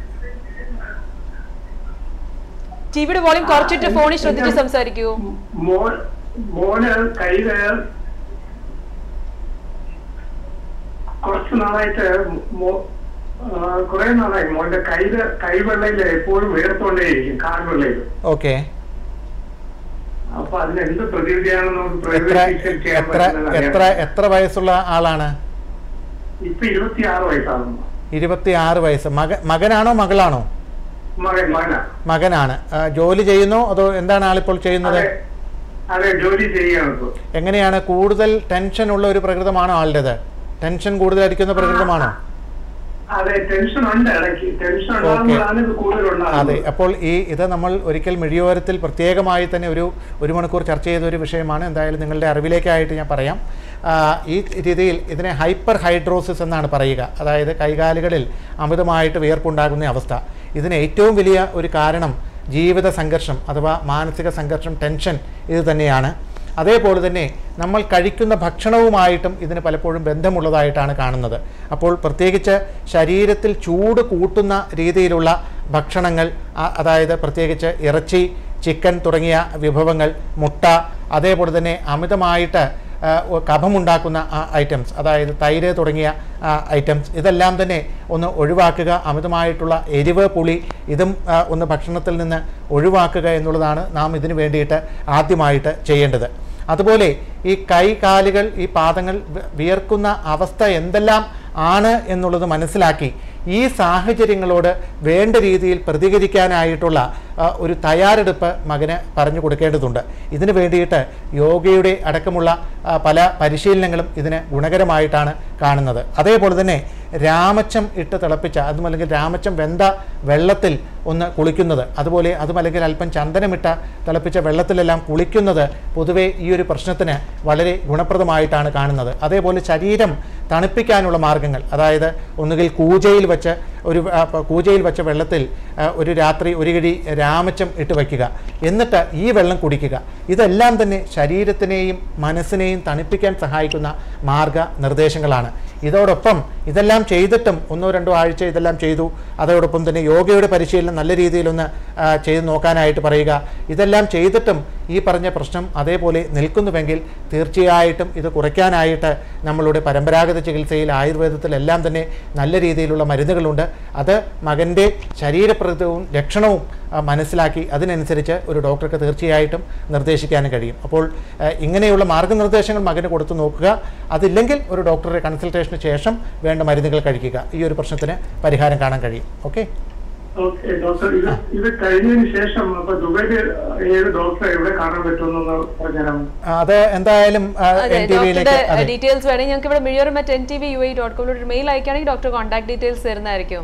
ടിവിയുടെ വോളിയം കുറച്ചിട്ട് ഫോണിൽ ശ്രദ്ധിച്ച് സംസാരിക്കൂ മോൻ മോന് കയ്യില് കുറച്ച് നാളായിട്ട് മോ- ആ, കുറെ നാളായി മോന്റെ കയ്യില് കൈവെള്ളയില് എപ്പോഴും വീർത്തോണ്ടേയിരിക്കും കാൽവെള്ളയിൽ ഓക്കെ അപ്പൊ അതിന് എന്ത് പ്രതിവിധിയാണെന്ന് നമുക്ക് എത്ര പ്രതിവിധി ചെയ്യാൻ എത്ര പറ്റുന്നത് എത്ര അറിയാം. എത്ര വയസ്സുള്ള ആളാണ് ഇപ്പൊ ഇരുപത്തിയാറ് വയസ്സാകുന്നു ഇരുപത്തി ആറ് വയസ്സ് മക മകനാണോ മകളാണോ മകൻ മകനാ മകനാണ് ആ, ജോലി ചെയ്യുന്നോ അതോ എന്താണ് ആളിപ്പോൾ ചെയ്യുന്നത് അതെ അതെ ജോലി ചെയ്യാണ് ഇപ്പൊ എങ്ങനെയാണ് കൂടുതൽ ടെൻഷൻ ഉള്ള ഒരു പ്രകൃതമാണോ ആളുടേത് ടെൻഷൻ കൂടുതൽ അടിക്കുന്ന പ്രകൃതമാണോ അതെ ടെൻഷൻ ഉണ്ട് ഇടയ്ക്ക് ടെൻഷൻ ഉണ്ടാകുമ്പോഴാണ് ഇത് കൂടുതൽ അതെ ഉണ്ടാകുന്നത് അപ്പോൾ ഈ ഇത് നമ്മൾ ഒരിക്കൽ മിഴിയോരത്തിൽ പ്രത്യേകമായി തന്നെ ഒരു ഒരു മണിക്കൂർ ചർച്ച ചെയ്ത ഒരു വിഷയമാണ് എന്തായാലും നിങ്ങളുടെ അറിവിലേക്കായിട്ട് ഞാൻ പറയാം ആ, ഈ രീതിയിൽ ഇതിനെ ഹൈപ്പർ ഹൈഡ്രോസിസ് എന്നാണ് പറയുക അതായത് കൈകാലുകളിൽ അമിതമായിട്ട് വിയർപ്പുണ്ടാകുന്ന അവസ്ഥ ഇതിന് ഏറ്റവും വലിയ ഒരു കാരണം ജീവിത സംഘർഷം അഥവാ മാനസിക സംഘർഷം ടെൻഷൻ ഇത് തന്നെയാണ് അതേപോലെ തന്നെ നമ്മൾ കഴിക്കുന്ന ഭക്ഷണവുമായിട്ടും ഇതിന് പലപ്പോഴും ബന്ധമുള്ളതായിട്ടാണ് കാണുന്നത് അപ്പോൾ പ്രത്യേകിച്ച് ശരീരത്തിൽ ചൂട് കൂട്ടുന്ന രീതിയിലുള്ള ഭക്ഷണങ്ങൾ ആ- അതായത് പ്രത്യേകിച്ച് ഇറച്ചി ചിക്കൻ തുടങ്ങിയ വിഭവങ്ങൾ മുട്ട അതേപോലെ തന്നെ അമിതമായിട്ട് ആ, ഒ- കഫമുണ്ടാക്കുന്ന ഐറ്റംസ് അതായത് തൈര് തുടങ്ങിയ ഐറ്റംസ് ഇതെല്ലാം തന്നെ ഒന്ന് ഒഴിവാക്കുക അമിതമായിട്ടുള്ള എരിവ് പുളി ഇതും ആ, ഒന്ന് ഭക്ഷണത്തിൽ നിന്ന് ഒഴിവാക്കുക എന്നുള്ളതാണ് നാം ഇതിനു വേണ്ടിയിട്ട് ആദ്യമായിട്ട് ചെയ്യേണ്ടത് അതുപോലെ ഈ കൈ കാലുകൾ ഈ പാദങ്ങൾ വി- വിയർക്കുന്ന അവസ്ഥ എന്തെല്ലാം ആണ് എന്നുള്ളത് മനസ്സിലാക്കി ഈ സാഹചര്യങ്ങളോട് വേണ്ട രീതിയിൽ പ്രതികരിക്കാനായിട്ടുള്ള ആ, ഒരു തയ്യാറെടുപ്പ് മകന് പറഞ്ഞു കൊടുക്കേണ്ടതുണ്ട് ഇതിനു വേണ്ടിയിട്ട് യോഗയുടെ അടക്കമുള്ള ആ, പല പരിശീലനങ്ങളും ഇതിന് ഗുണകരമായിട്ടാണ് കാണുന്നത് അതേപോലെ തന്നെ രാമച്ചം ഇട്ട് തിളപ്പിച്ച അതും അല്ലെങ്കിൽ രാമച്ചം വെന്ത വെള്ളത്തിൽ ഒന്ന് കുളിക്കുന്നത് അതുപോലെ അതും അല്ലെങ്കിൽ അല്പം ചന്ദനമിട്ട തിളപ്പിച്ച വെള്ളത്തിലെല്ലാം കുളിക്കുന്നത് പൊതുവെ ഈ ഒരു പ്രശ്നത്തിന് വളരെ ഗുണപ്രദമായിട്ടാണ് കാണുന്നത് അതേപോലെ ശരീരം തണുപ്പിക്കാനുള്ള മാർഗങ്ങൾ അതായത് ഒന്നുകിൽ കൂജയിൽ വെച്ച് ഒരു ആ, പ- കൂജയിൽ വെച്ച വെള്ളത്തിൽ ആ, ഒരു രാത്രി ഒരു കിഴി രാമച്ചം ഇട്ട് വയ്ക്കുക എന്നിട്ട് ഈ വെള്ളം കുടിക്കുക ഇതെല്ലാം തന്നെ ശരീരത്തിനെയും മനസ്സിനെയും തണുപ്പിക്കാൻ സഹായിക്കുന്ന മാർഗ നിർദ്ദേശങ്ങളാണ് ഇതോടൊപ്പം ഇതെല്ലാം ചെയ്തിട്ടും ഒന്നോ രണ്ടോ ആഴ്ച ഇതെല്ലാം ചെയ്തു അതോടൊപ്പം തന്നെ യോഗയുടെ പരിശീലനം നല്ല രീതിയിലൊന്ന് ആ, ചെയ്ത് നോക്കാനായിട്ട് പറയുക ഇതെല്ലാം ചെയ്തിട്ടും ഈ പറഞ്ഞ പ്രശ്നം അതേപോലെ നിൽക്കുന്നുവെങ്കിൽ തീർച്ചയായിട്ടും ഇത് കുറയ്ക്കാനായിട്ട് നമ്മളുടെ പരമ്പരാഗത ചികിത്സയിൽ ആയുർവേദത്തിലെല്ലാം തന്നെ നല്ല രീതിയിലുള്ള മരുന്നുകളുണ്ട് അത് മകൻ്റെ ശരീരപ്രകൃതവും ലക്ഷണവും ആ, മനസ്സിലാക്കി അതിനനുസരിച്ച് ഒരു ഡോക്ടർക്ക് തീർച്ചയായിട്ടും നിർദ്ദേശിക്കാനും കഴിയും അപ്പോൾ ആ, ഇങ്ങനെയുള്ള മാർഗനിർദ്ദേശങ്ങൾ മകന് കൊടുത്തു നോക്കുക അതില്ലെങ്കിൽ ഒരു ഡോക്ടറുടെ കൺസൾട്ടേഷന് ശേഷം വേണ്ട മരുന്നുകൾ കഴിക്കുക ഈ ഒരു പ്രശ്നത്തിന് പരിഹാരം കാണാൻ കഴിയും ഓക്കെ ഓക്കെ ഡോക്ടർ ഇത് ഇത് കഴിഞ്ഞതിന് ശേഷം അപ്പൊ ദുബൈയില് ഏത് ഡോക്ടറെ എവിടെ കാണാൻ പറ്റുമെന്നൊന്ന് പറഞ്ഞുതരാമോ ആ, അത് എന്തായാലും അതെ എൻ ടി വിയിലേക്ക് ഡോക്ടറുടെ അതെ ഡീറ്റെയിൽസ് വേണമെങ്കിൽ ഞങ്ങൾക്ക് ഇവിടെ മിഴിയോരം മറ്റ് N T V U I dot കോമിലൂടെ ഒരു മെയിൽ അയക്കുകയാണെങ്കിൽ ഡോക്ടർ കോൺടാക്ട് ഡീറ്റെയിൽസ് തരുന്നതായിരിക്കും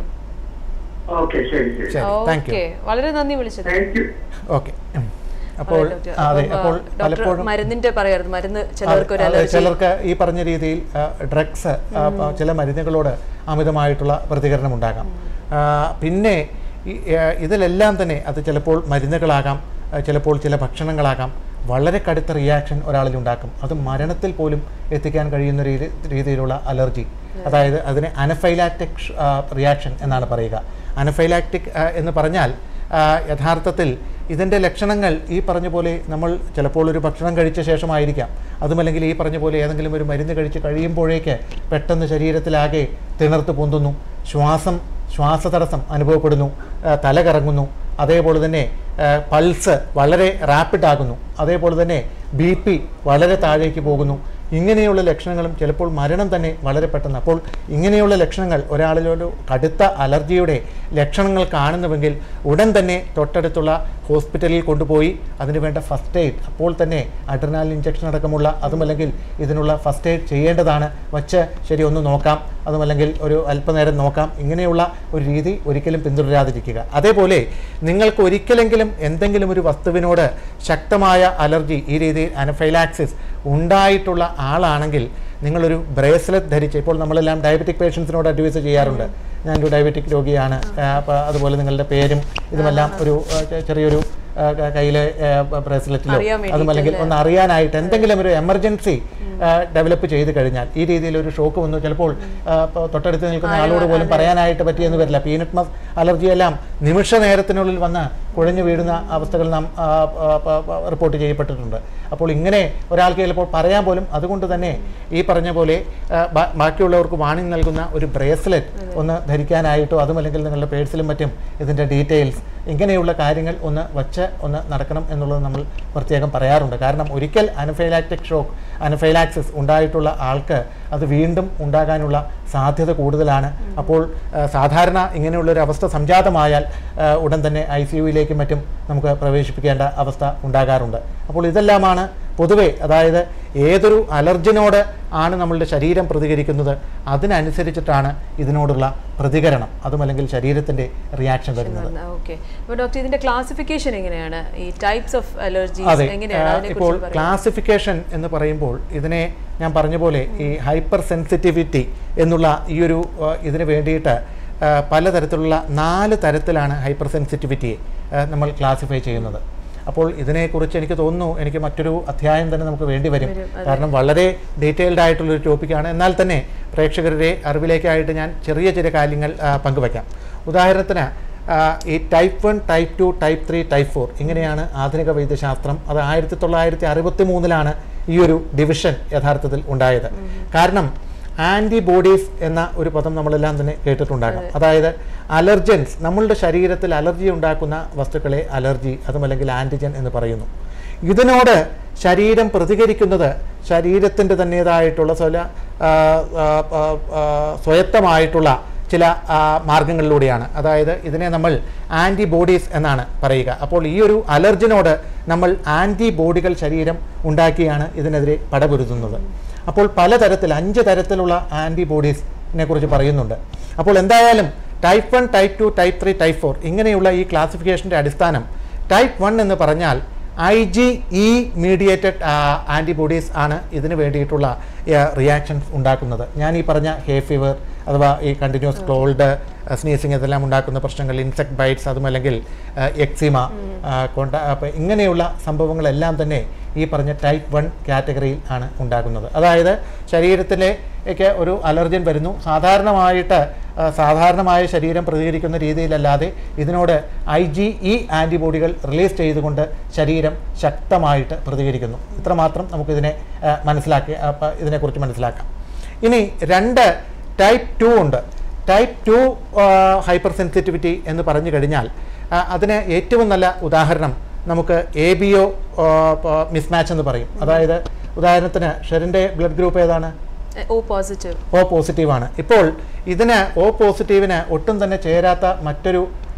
ഓക്കെ ശരി ശരി ശരി താങ്ക് യു ഓക്കെ വളരെ നന്ദി വിളിച്ചത് താങ്ക് യു ഓക്കെ അപ്പോൾ ഡോക്ടർ, ആ, അതെ അപ്പം, അപ്പോൾ ഡോക്ടർ പലപ്പോഴും മരുന്നിന്റെ പറയരുത് മരുന്ന് ചിലർക്ക് ഒരു അതെ, അലർജി ചിലർക്ക് ഈ പറഞ്ഞ രീതിയിൽ ഡ്രഗ്സ് ചില മരുന്നുകളോട് അമിതമായിട്ടുള്ള പ്രതികരണം ഉണ്ടാകാം ആ, പിന്നെ ഈ, ആ, ഇതിലെല്ലാം തന്നെ അത് ചിലപ്പോൾ മരുന്നുകളാകാം ആ, ചിലപ്പോൾ ചില ഭക്ഷണങ്ങളാകാം വളരെ കടുത്ത റിയാക്ഷൻ ഒരാളിൽ ഉണ്ടാക്കും അത് മരണത്തിൽ പോലും എത്തിക്കാൻ കഴിയുന്ന രീതി രീതിയിലുള്ള അലർജി അതായത് അതിനെ അനഫൈലാക്റ്റിക് റിയാക്ഷൻ എന്നാണ് പറയുക അനഫൈലാക്റ്റിക് എന്ന് പറഞ്ഞാൽ ആ, യഥാർത്ഥത്തിൽ ഇതിൻ്റെ ലക്ഷണങ്ങൾ ഈ പറഞ്ഞ പോലെ നമ്മൾ ചിലപ്പോൾ ഒരു ഭക്ഷണം കഴിച്ച ശേഷമായിരിക്കാം അതുമല്ലെങ്കിൽ ഈ പറഞ്ഞ പോലെ ഏതെങ്കിലും ഒരു മരുന്ന് കഴിച്ച് കഴിയുമ്പോഴേക്ക് പെട്ടെന്ന് ശരീരത്തിലാകെ തിണർത്ത് പൊന്തുന്നു ശ്വാസം ശ്വാസതടസ്സം അനുഭവപ്പെടുന്നു ആ, തല കറങ്ങുന്നു അതേപോലെ തന്നെ ആ, പൾസ് വളരെ റാപ്പിഡ് ആകുന്നു അതേപോലെ തന്നെ ബി പി വളരെ താഴേക്ക് പോകുന്നു ഇങ്ങനെയുള്ള ലക്ഷണങ്ങളും ചിലപ്പോൾ മരണം തന്നെ വളരെ പെട്ടെന്ന് അപ്പോൾ ഇങ്ങനെയുള്ള ലക്ഷണങ്ങൾ ഒരാളിലൊരു കടുത്ത അലർജിയുടെ ലക്ഷണങ്ങൾ കാണുന്നുവെങ്കിൽ ഉടൻ തന്നെ തൊട്ടടുത്തുള്ള ഹോസ്പിറ്റലിൽ കൊണ്ടുപോയി അതിന് വേണ്ട ഫസ്റ്റ് എയ്ഡ് അപ്പോൾ തന്നെ അഡ്രനാൽ ഇഞ്ചക്ഷൻ അടക്കമുള്ള അതുമല്ലെങ്കിൽ ഇതിനുള്ള ഫസ്റ്റ് എയ്ഡ് ചെയ്യേണ്ടതാണ് വച്ച് ശരി ഒന്ന് നോക്കാം അതുമല്ലെങ്കിൽ ഒരു അല്പനേരം നോക്കാം ഇങ്ങനെയുള്ള ഒരു രീതി ഒരിക്കലും പിന്തുടരാതിരിക്കുക അതേപോലെ നിങ്ങൾക്ക് ഒരിക്കലെങ്കിലും എന്തെങ്കിലും ഒരു വസ്തുവിനോട് ശക്തമായ അലർജി ഈ രീതിയിൽ അനഫൈലാക്സിസ് ഉണ്ടായിട്ടുള്ള ആളാണെങ്കിൽ നിങ്ങളൊരു ബ്രേസ്ലെറ്റ് ധരിച്ച് ഇപ്പോൾ നമ്മളെല്ലാം ഡയബറ്റിക് പേഷ്യൻസിനോട് അഡ്വൈസ് ചെയ്യാറുണ്ട് ഞാനൊരു ഡയബറ്റിക് രോഗിയാണ് ആ, അപ്പോൾ അതുപോലെ നിങ്ങളുടെ പേരും ഇതുമെല്ലാം ഒരു ആ, ചെ- ചെറിയൊരു ആ, ക- കയ്യിലെ ബ്രേസ്ലെറ്റിലോ അറിയാൻ വേണ്ടിയിട്ട് അതുമല്ലെങ്കിൽ ഒന്ന് അറിയാനായിട്ട് എന്തെങ്കിലും ഒരു എമർജൻസി ഡെവലപ്പ് ചെയ്ത് കഴിഞ്ഞാൽ ഈ രീതിയിൽ ഒരു ഷോക്ക് വന്നു ചിലപ്പോൾ ആ, ഇപ്പോൾ തൊട്ടടുത്ത് നിൽക്കുന്ന ആളോട് പോലും പറയാനായിട്ട് പറ്റിയെന്ന് വരില്ല പീനട്ട് മസ് അലർജി എല്ലാം നിമിഷ നേരത്തിനുള്ളിൽ വന്ന് കുഴഞ്ഞു വീഴുന്ന അവസ്ഥകൾ നാം ആ, ആ, പ- പ- റിപ്പോർട്ട് ചെയ്യപ്പെട്ടിട്ടുണ്ട് അപ്പോൾ ഇങ്ങനെ ഒരാൾക്ക് ചിലപ്പോൾ പറയാൻ പോലും അതുകൊണ്ട് തന്നെ ഈ പറഞ്ഞ പോലെ ആ, ബാ- ബാക്കിയുള്ളവർക്ക് വാണിംഗ് നൽകുന്ന ഒരു ബ്രേസ്ലെറ്റ് ഒന്ന് ധരിക്കാനായിട്ടോ അതുമല്ലെങ്കിൽ നിങ്ങളുടെ പേഴ്സിലും മറ്റും ഇതിൻ്റെ ഡീറ്റെയിൽസ് ഇങ്ങനെയുള്ള കാര്യങ്ങൾ ഒന്ന് വച്ച് ഒന്ന് നടക്കണം എന്നുള്ളത് നമ്മൾ പ്രത്യേകം പറയാറുണ്ട് കാരണം ഒരിക്കൽ അനഫൈലാക്റ്റിക് ഷോക്ക് അനഫൈലാക്സിസ് ഉണ്ടായിട്ടുള്ള ആൾക്ക് അത് വീണ്ടും ഉണ്ടാകാനുള്ള സാധ്യത കൂടുതലാണ് അപ്പോൾ ആ, സാധാരണ ഇങ്ങനെയുള്ളൊരു അവസ്ഥ സംജാതമായാൽ ആ, ഉടൻ തന്നെ ഐ സി യുയിലേക്കും മറ്റും നമുക്ക് പ്രവേശിപ്പിക്കേണ്ട അവസ്ഥ ഉണ്ടാകാറുണ്ട് അപ്പോൾ ഇതെല്ലാമാണ് പൊതുവെ അതായത് ഏതൊരു അലർജിനോട് ആണ് നമ്മളുടെ ശരീരം പ്രതികരിക്കുന്നത് അതിനനുസരിച്ചിട്ടാണ് ഇതിനോടുള്ള പ്രതികരണം അതുമല്ലെങ്കിൽ ശരീരത്തിൻ്റെ റിയാക്ഷൻ വരുന്നത് ഓക്കെ അപ്പോൾ ഡോക്ടർ ഇതിന്റെ ക്ലാസിഫിക്കേഷൻ എങ്ങനെയാണ് ഈ ടൈപ്സ് ഓഫ് അലർജീസ് അതെ എങ്ങനെയാണ് ആ, അതിനെ ഇപ്പോൾ കുറിച്ച് ക്ലാസിഫിക്കേഷൻ എന്ന് പറയുമ്പോൾ ഇതിനെ ഞാൻ പറഞ്ഞ പോലെ ഈ ഹൈപ്പർ സെൻസിറ്റിവിറ്റി എന്നുള്ള ഈ ഒരു ആ, ഇതിന് വേണ്ടിയിട്ട് ആ, പലതരത്തിലുള്ള നാല് തരത്തിലാണ് ഹൈപ്പർ സെൻസിറ്റിവിറ്റിയെ ആ, നമ്മൾ ക്ലാസിഫൈ ചെയ്യുന്നത് അപ്പോൾ ഇതിനെക്കുറിച്ച് എനിക്ക് തോന്നുന്നു എനിക്ക് മറ്റൊരു അധ്യായം തന്നെ നമുക്ക് വേണ്ടി വരും കാരണം വളരെ ഡീറ്റെയിൽഡ് ആയിട്ടുള്ളൊരു ടോപ്പിക്കാണ് എന്നാൽ തന്നെ പ്രേക്ഷകരുടെ അറിവിലേക്കായിട്ട് ഞാൻ ചെറിയ ചില കാര്യങ്ങൾ ആ, പങ്കുവയ്ക്കാം ഉദാഹരണത്തിന് ആ, ഈ type one type two type three type four ഇങ്ങനെയാണ് ആധുനിക വൈദ്യശാസ്ത്രം അത് ആയിരത്തി തൊള്ളായിരത്തി അറുപത്തി മൂന്നിലാണ് ഈ ഒരു ഡിവിഷൻ യഥാർത്ഥത്തിൽ ഉണ്ടായത് കാരണം ആൻറ്റിബോഡീസ് എന്ന ഒരു പദം നമ്മളെല്ലാം തന്നെ കേട്ടിട്ടുണ്ടാകാം അതായത് അലർജൻസ് നമ്മളുടെ ശരീരത്തിൽ അലർജി ഉണ്ടാക്കുന്ന വസ്തുക്കളെ അലർജി അതുമല്ലെങ്കിൽ ആൻറ്റിജൻ എന്ന് പറയുന്നു ഇതിനോട് ശരീരം പ്രതികരിക്കുന്നത് ശരീരത്തിൻ്റെ തന്നേതായിട്ടുള്ള ചില ആ, ആ, ആ, ആ, സ്വയത്തമായിട്ടുള്ള ചില ആ, മാർഗങ്ങളിലൂടെയാണ് അതായത് ഇതിനെ നമ്മൾ ആൻറ്റിബോഡീസ് എന്നാണ് പറയുക അപ്പോൾ ഈ ഒരു അലർജിനോട് നമ്മൾ ആൻറ്റിബോഡികൾ ശരീരം ഉണ്ടാക്കിയാണ് ഇതിനെതിരെ പടപൊരുതുന്നത് അപ്പോൾ പലതരത്തിൽ അഞ്ച് തരത്തിലുള്ള ആൻറ്റിബോഡീസിനെ കുറിച്ച് പറയുന്നുണ്ട് അപ്പോൾ എന്തായാലും type one type two type three type four ഇങ്ങനെയുള്ള ഈ ക്ലാസിഫിക്കേഷൻ്റെ അടിസ്ഥാനം ടൈപ്പ് വൺ എന്ന് പറഞ്ഞാൽ I G E mediated antibodies ആണ് ഇതിന് വേണ്ടിയിട്ടുള്ള റിയാക്ഷൻസ് ഉണ്ടാക്കുന്നത് ഞാൻ ഈ പറഞ്ഞ ഹേ ഫീവർ അഥവാ ഈ കണ്ടിന്യൂസ് കോൾഡ് സ്നീസിങ് ഇതെല്ലാം ഉണ്ടാക്കുന്ന പ്രശ്നങ്ങൾ ഇൻസെക്ട് ബൈറ്റ്സ് അതുമല്ലെങ്കിൽ എക്സിമ കൊണ്ട അപ്പോൾ ഇങ്ങനെയുള്ള സംഭവങ്ങളെല്ലാം തന്നെ ഈ പറഞ്ഞ ടൈപ്പ് വൺ കാറ്റഗറിയിൽ ആണ് ഉണ്ടാകുന്നത് അതായത് ശരീരത്തിലേക്ക് ഒരു അലർജൻ വരുന്നു സാധാരണമായിട്ട് ആ, സാധാരണമായ ശരീരം പ്രതികരിക്കുന്ന രീതിയിലല്ലാതെ ഇതിനോട് ഐ ജി ഇ ആൻറ്റിബോഡികൾ റിലീസ് ചെയ്തുകൊണ്ട് ശരീരം ശക്തമായിട്ട് പ്രതികരിക്കുന്നു ഇത്രമാത്രം നമുക്കിതിനെ ആ, മനസ്സിലാക്കി അപ്പോൾ ഇതിനെക്കുറിച്ച് മനസ്സിലാക്കാം ഇനി രണ്ട് ടൈപ്പ് ടു ഉണ്ട് ടൈപ്പ് ടു ഹൈപ്പർ സെൻസിറ്റിവിറ്റി എന്ന് പറഞ്ഞു കഴിഞ്ഞാൽ ആ, അതിന് ഏറ്റവും നല്ല ഉദാഹരണം നമുക്ക് എ ബി ഒ മിസ്മാച്ച് എന്ന് പറയും അതായത് ഉദാഹരണത്തിന് ഷെറിൻ്റെ ബ്ലഡ് ഗ്രൂപ്പ് ഏതാണ് ഓ പോസിറ്റീവ് ഓ പോസിറ്റീവാണ് ഇപ്പോൾ ഇതിന് ഓ പോസിറ്റീവിന് ഒട്ടും തന്നെ ചേരാത്ത മറ്റൊരു